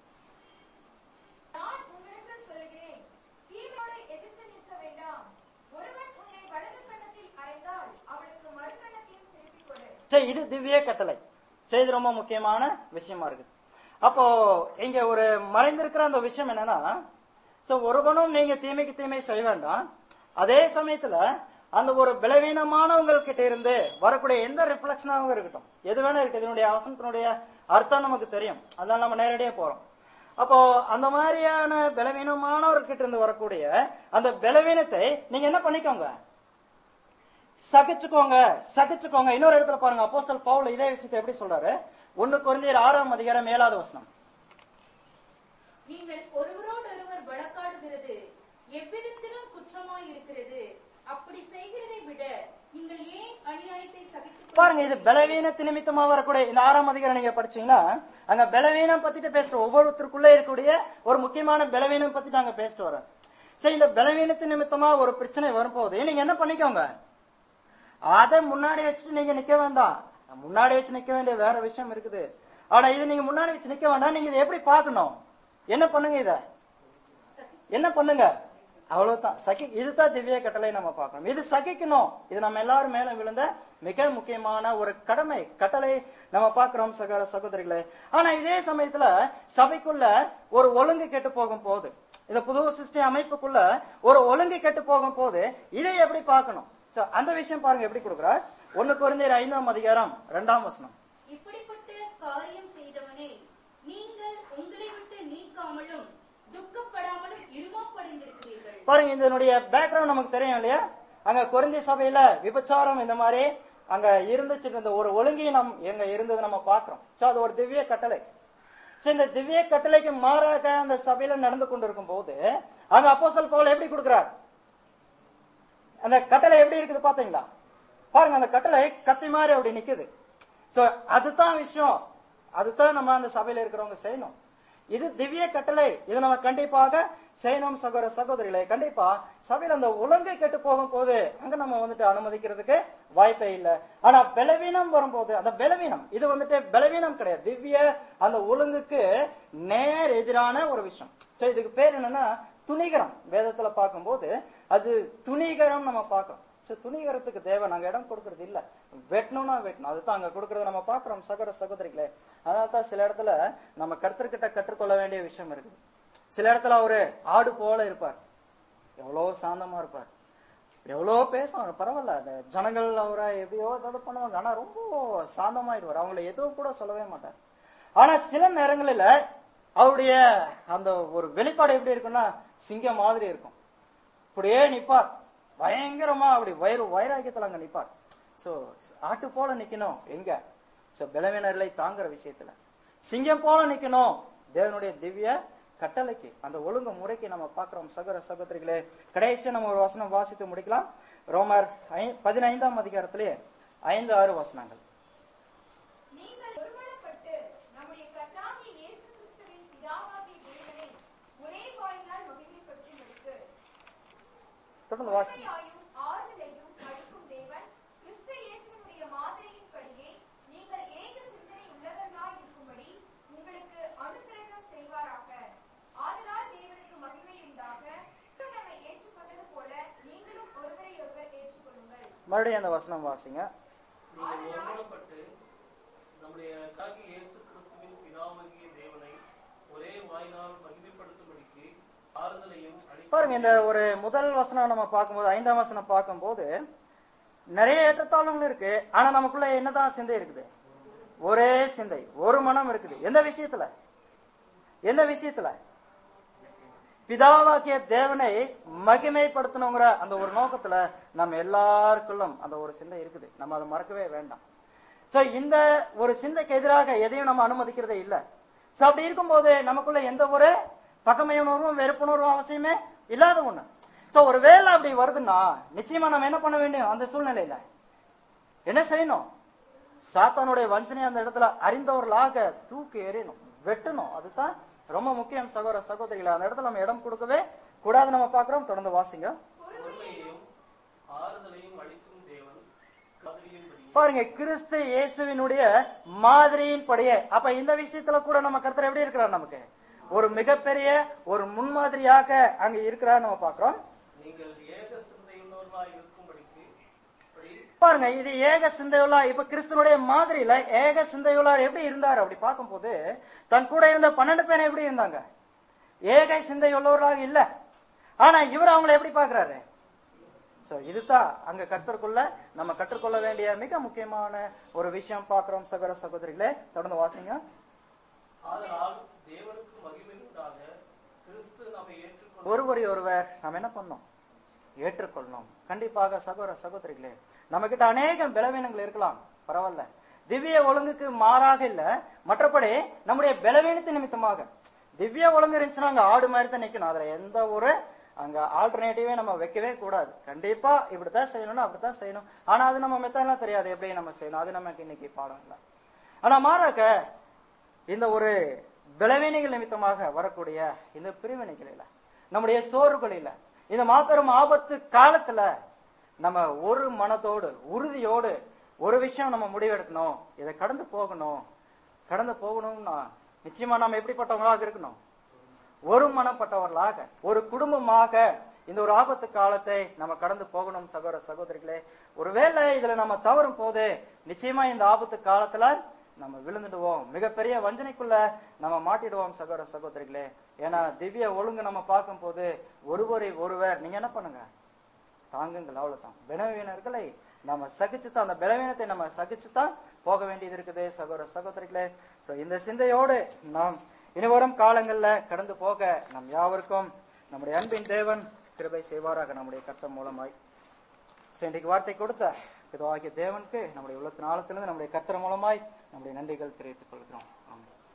நான் உங்களுக்கு சொல்லுகிறேன் தீமையோடு எதிர்த்து நிற்க வேண்டாம் ஒருவன் உன்னை வலது கன்னத்தில் அறைந்தால் அவளுக்கு மறு கன்னத்தையும் திருப்பிக் கொடு சரி இது திவ்ய கட்டளை சரி இது ரொம்ப முக்கியமான விஷயமா இருக்குது அப்போ இங்க ஒரு மறைந்திருக்கிற அந்த விஷயம் என்னன்னா சோ ஒருவனும் நீங்க தீமைக்கு தீமை செய்ய வேண்டாம் அதே சமயத்துல அந்த ஒரு பலவீனமானவங்க கிட்ட இருந்து வரக்கூடிய எந்த ரிஃப்ளெக்ஷனாகவும் இருக்கட்டும் எது வேணா இருக்கு இதனுடைய அவசனத்தினுடைய அர்த்தம் நமக்கு தெரியும் அதனால நம்ம நேரடியா போறோம் அப்போ அந்த மாதிரியான பலவீனமானவர்கிட்ட இருந்து வரக்கூடிய அந்த பலவீனத்தை நீங்க என்ன பண்ணிக்கோங்க சகிச்சுக்கோங்க சகிச்சுக்கோங்க இன்னொரு இடத்துல பாருங்க அப்போஸ்தல் பவுல் இதே விஷயத்தை எப்படி சொல்றாரு ஒண்ணு குறைந்தர் ஆறாம் அதிகாரம் ஏழாவது வசனம் நீங்கள் ஒருவரோடொருவர் வழக்காடுகிறது எவ்விதத்திலும் குற்றமாய் இருக்கிறது அப்படி செய்கிறதை விட நீங்கள் ஏன் அநியாயத்தை சகித்துக் பாருங்க இது பலவீனத்து நிமித்தமா வரக்கூடிய இந்த ஆறாம் அதிகாரம் நீங்க படிச்சீங்கன்னா அங்க பலவீனம் பத்திட்டு பேசுற ஒவ்வொருத்தருக்குள்ள இருக்கக்கூடிய ஒரு முக்கியமான பலவீனம் பத்தி நாங்க பேசிட்டு வரோம் சரி இந்த பலவீனத்து நிமித்தமா ஒரு பிரச்சனை வரும்போது நீங்க என்ன பண்ணிக்கோங்க அதை முன்னாடி வச்சுட்டு நீங்க நிக்க வேண்டாம் முன்னாடி வச்சு நிக்க வேண்டிய வேற விஷயம் இருக்குது ஆனா இது நீங்க முன்னாடி வச்சு நிக்க வேண்டாம் நீங்க இதை எப்படி பார்க்கணும் என்ன பண்ணுங்க இத என்ன பண்ணுங்க அவ்வளவுதான் சகி இதுதான் திவ்ய கட்டளை நம்ம பார்க்கணும் இது சகிக்கணும் இது நம்ம எல்லாரும் மேல விழுந்த மிக முக்கியமான ஒரு கடமை கட்டளை நம்ம பார்க்கிறோம் சகோதர சகோதரிகளே ஆனா இதே சமயத்துல சபைக்குள்ள ஒரு ஒழுங்கு கெட்டு போகும் போது இந்த புது சிருஷ்டி அமைப்புக்குள்ள ஒரு ஒழுங்கு கெட்டு போகும் போது இதை எப்படி பார்க்கணும் So, அந்த விஷயம் பாருங்க எப்படி கொடுக்குறார் ஒண்ணு குறைந்தர் ஐந்தாம் அதிகாரம் இரண்டாம் வசனம் இப்படிப்பட்ட காரியம் செய்தவனே நீங்கள் உங்களை விட்டு நீக்காமலும் துக்கப்படாமலும் இருமாப்படைந்திருக்கிறீர்கள் பாருங்க இதனுடைய பேக்ரவுண்ட் நமக்கு தெரியும் இல்லையா அங்க குறைந்தை சபையில விபச்சாரம் இந்த மாதிரி அங்க இருந்துச்சு இந்த ஒரு ஒழுங்கீனம் எங்க இருந்தது நம்ம பாக்குறோம் சோ அது ஒரு திவ்ய கட்டளை சோ இந்த திவ்ய கட்டளைக்கு மாறாக அந்த சபையில நடந்து கொண்டிருக்கும் போது அங்க அப்போஸ்தலர் பவுல் எப்படி கொடுக்கிறார் அந்த கட்டளை எப்படி இருக்குது பாத்தீங்களா பாருங்க அந்த கட்டளை கத்தி மாதிரி அப்படி நிக்குது சோ அதுதான் விஷயம் அதுதான் நம்ம அந்த சபையில இருக்கிறவங்க செய்யணும் இது திவ்ய கட்டளை இது நம்ம கண்டிப்பாக செய்யணும் சகோதர சகோதரிகளே கண்டிப்பா சபையில அந்த ஒழுங்கை கெட்டு போகும் போது அங்க நம்ம வந்துட்டு அனுமதிக்கிறதுக்கு வாய்ப்பே இல்லை ஆனா பலவீனம் வரும்போது அந்த பலவீனம் இது வந்துட்டு பலவீனம் கிடையாது திவ்ய அந்த ஒழுங்குக்கு நேர் எதிரான ஒரு விஷயம் சோ இதுக்கு பேர் என்னன்னா துணிகரம் வேதத்துல பார்க்கும்போது அது துணிகரம் நம்ம பார்க்கிறோம் சோ துணிகரத்துக்கு தேவை நாங்க இடம் கொடுக்கறது இல்ல வெட்டணும்னா வெட்டணும் அதுதான் அங்க கொடுக்கறத நம்ம பாக்குறோம் சகோதர சகோதரிகளே அதனால தான் சில இடத்துல நம்ம கருத்தர்கிட்ட கற்றுக்கொள்ள வேண்டிய விஷயம் இருக்குது சில இடத்துல அவரு ஆடு போல இருப்பார் எவ்வளவு சாந்தமா இருப்பார் எவ்வளவு பேசுவாங்க பரவாயில்ல அந்த ஜனங்கள் அவரை எப்படியோ ஏதாவது பண்ணுவாங்க ஆனா ரொம்ப சாந்தமாயிடுவார் அவங்கள எதுவும் கூட சொல்லவே மாட்டார் ஆனா சில நேரங்களில அவருடைய அந்த ஒரு வெளிப்பாடு எப்படி இருக்கும்னா சிங்கம் மாதிரி இருக்கும் இப்படியே நிப்பார் பயங்கரமா அப்படி வயிறு வைராக்கியத்துல அங்க நிப்பார் சோ ஆட்டு போல நிக்கணும் எங்க சோ பலவீனர்களை தாங்குற விஷயத்துல சிங்கம் போல நிக்கணும் தேவனுடைய திவ்ய கட்டளைக்கு அந்த ஒழுங்கு முறைக்கு நம்ம பார்க்கிறோம் சகோதர சகோதரிகளே கடைசியா நம்ம ஒரு வசனம் வாசித்து முடிக்கலாம் ரோமர் ஐ- பதினைந்தாம் அதிகாரத்திலே ஐந்து ஆறு வசனங்கள் நீங்கள் ஒருமனப்பட்டு நம்முடைய கர்த்தராகிய இயேசு கிறிஸ்துவின் பிதாவாகிய தேவனை ஒரே வாயினால் மகிமைப்படுத்துவதற்கு தொடர்ந்து வாசி பொறுமையாயும் ஆறுதலையும் அளிக்கும் தேவன் கிறிஸ்து இயேசுவினுடைய மாதிரியின்படியே நீங்கள் ஏக சிந்தனை உள்ளவர்களாய் இருக்கும்படி உங்களுக்கு அனுக்கிரகம் செய்வாராக ஆதலால் தேவனுக்கு மகிமை உண்டாக கிறிஸ்து நம்மை ஏற்றுக்கொண்டது போல நீங்களும் ஒருவரை ஒருவர் ஏற்றுக்கொள்ளுங்கள் மறுபடியும் அந்த வசனம் வாசிங்க நீங்கள் ஒருமனப்பட்டு நம்முடைய கர்த்தராகிய இயேசு கிறிஸ்துவின் பிதாவாகிய தேவனை ஒரே வாயினால் மகிமைப்படுத்தும்படிக்கு ஆறுதலையும் அளிக்கும் பாருங்க இந்த ஒரு முதல் வசனம் நம்ம பார்க்கும்போது ஐந்தாம் வசனம் பார்க்கும்போது நிறைய ஏற்றத்தாழ்வுகள் இருக்கு ஆனா நமக்குள்ள என்னதான் சிந்தை இருக்குது ஒரே சிந்தை ஒரு மனம் இருக்குது எந்த விஷயத்துல எந்த விஷயத்துல பிதாவாக்கிய தேவனை மகிமைப்படுத்தணுங்கிற அந்த ஒரு நோக்கத்துல நம்ம எல்லாருக்குள்ளும் அந்த ஒரு சிந்தை இருக்குது நம்ம அதை மறக்கவே வேண்டாம் சோ இந்த ஒரு சிந்தைக்கு எதிராக எதையும் நம்ம அனுமதிக்கிறதே இல்ல சோ அப்படி இருக்கும்போது நமக்குள்ள எந்த ஒரு பகமையுணர்வும் வெறுப்புணர்வும் அவசியமே இல்லாத ஒண்ணு சோ ஒரு வேலை அப்படி வருதுன்னா நிச்சயமா நம்ம என்ன பண்ண வேண்டும் அந்த சூழ்நிலையில என்ன செய்யணும் சாத்தானுடைய வஞ்சனை அந்த இடத்துல அறிந்தவர்களாக தூக்கி எறியணும் வெட்டணும் அதுதான் ரொம்ப முக்கியம் சகோதர சகோதரிகளை அந்த இடத்துல நம்ம இடம் கொடுக்கவே கூடாது நம்ம பாக்குறோம் தொடர்ந்து வாசிங்க பொறுமையையும் ஆறுதலையும் அளிக்கும் தேவன் கதிரியின்படியே பாருங்க கிறிஸ்து இயேசுவினுடைய மாதிரியின் படியே அப்ப இந்த விஷயத்துல கூட நம்ம கருத்தர் எப்படி இருக்கிறார் நமக்கு ஒரு மிகப்பெரிய ஒரு முன்மாதிரியாக அங்க இருக்கிறார் நம்ம பாக்குறோம் நீங்கள் ஏக சிந்தையுள்ளவர்களாய் இருக்கும்படிக்கு இப்படி பாருங்க இது ஏக சிந்தையுள்ளா இப்ப கிறிஸ்தனுடைய மாதிரியில ஏக சிந்தையுள்ளார் எப்படி இருந்தார் அப்படி பார்க்கும்போது தன் கூட இருந்த பன்னெண்டு பேர் எப்படி இருந்தாங்க ஏக சிந்தையுள்ளவர்களாக இல்ல ஆனா இவர் அவங்களை எப்படி பாக்குறாரு சோ இதுதான் அங்க கர்த்தருக்குள்ள நம்ம கற்றுக்கொள்ள வேண்டிய மிக முக்கியமான ஒரு விஷயம் பார்க்கிறோம் சகோதர சகோதரிகளே தொடர்ந்து வாசிங்க ஆதலால் தேவனுக்கு மகிமை உண்டாக கிறிஸ்து நம்மை ஏற்றுக்கொண்டு ஒருவரை ஒருவர் நாம் என்ன பண்ணோம் ஏற்றுக்கொள்ளணும் கண்டிப்பாக சகோதர சகோதரிகளே நம்ம கிட்ட அநேகம் பலவீனங்கள் இருக்கலாம் பரவாயில்ல திவ்ய ஒழுங்குக்கு மாறாக இல்ல மற்றபடி நம்முடைய பலவீனத்தின் நிமித்தமாக திவ்ய ஒழுங்கு இருந்துச்சுன்னா அங்க ஆடு மாதிரி தான் நிக்கணும் அதுல எந்த ஒரு அங்க ஆல்டர்னேட்டிவே நம்ம வைக்கவே கூடாது கண்டிப்பா இப்படித்தான் செய்யணும்னா அப்படித்தான் செய்யணும் ஆனா அது நம்ம மெத்தெல்லாம் தெரியாது எப்படி நம்ம செய்யணும் அது நமக்கு இன்னைக்கு பாடம் இல்லை ஆனா மாறாக இந்த ஒரு பலவீனைகள் நிமித்தமாக வரக்கூடிய இந்த பிரிவினைகளில நம்முடைய சோர்வுகளில இந்த மாபெரும் ஆபத்து காலத்துல நம்ம ஒரு மனதோடு உறுதியோடு ஒரு விஷயம் நம்ம முடிவெடுக்கணும் இதை கடந்து போகணும் கடந்து போகணும்னா நிச்சயமா நம்ம எப்படிப்பட்டவங்களாக இருக்கணும் ஒரு மனப்பட்டவர்களாக ஒரு குடும்பமாக இந்த ஒரு ஆபத்து காலத்தை நம்ம கடந்து போகணும் சகோதர சகோதரிகளே ஒருவேளை இதுல நம்ம தவறும் போது நிச்சயமா இந்த ஆபத்து காலத்துல நம்ம விழுந்துடுவோம் மிகப்பெரிய வஞ்சனைக்குள்ள நம்ம மாட்டிடுவோம் சகோதர சகோதரிகளே ஏன்னா திவ்ய ஒழுங்கு நம்ம பார்க்கும் போது ஒருவரை ஒருவர் நீங்க என்ன பண்ணுங்க தாங்குங்கள் அவ்வளவுதான் பலவீனர்களை நம்ம சகிச்சுதான் அந்த பலவீனத்தை நம்ம சகிச்சுதான் போக வேண்டியது இருக்குது சகோதர சகோதரிகளே சோ இந்த சிந்தையோடு நாம் இனிவரும் காலங்கள்ல கடந்து போக நம் யாவருக்கும் நம்முடைய அன்பின் தேவன் கிருபை செய்வாராக நம்முடைய கர்த்தம் மூலமாய் சோ இன்றைக்கு வார்த்தை கொடுத்த பிதாகிய தேவனுக்கு நம்முடைய உள்ளத்தின் ஆழத்திலிருந்து நம்முடைய கர்த்தர் மூலமாய் நம்முடைய நன்றிகள் தெரிவித்துக் கொள்கிறோம் ஆமென்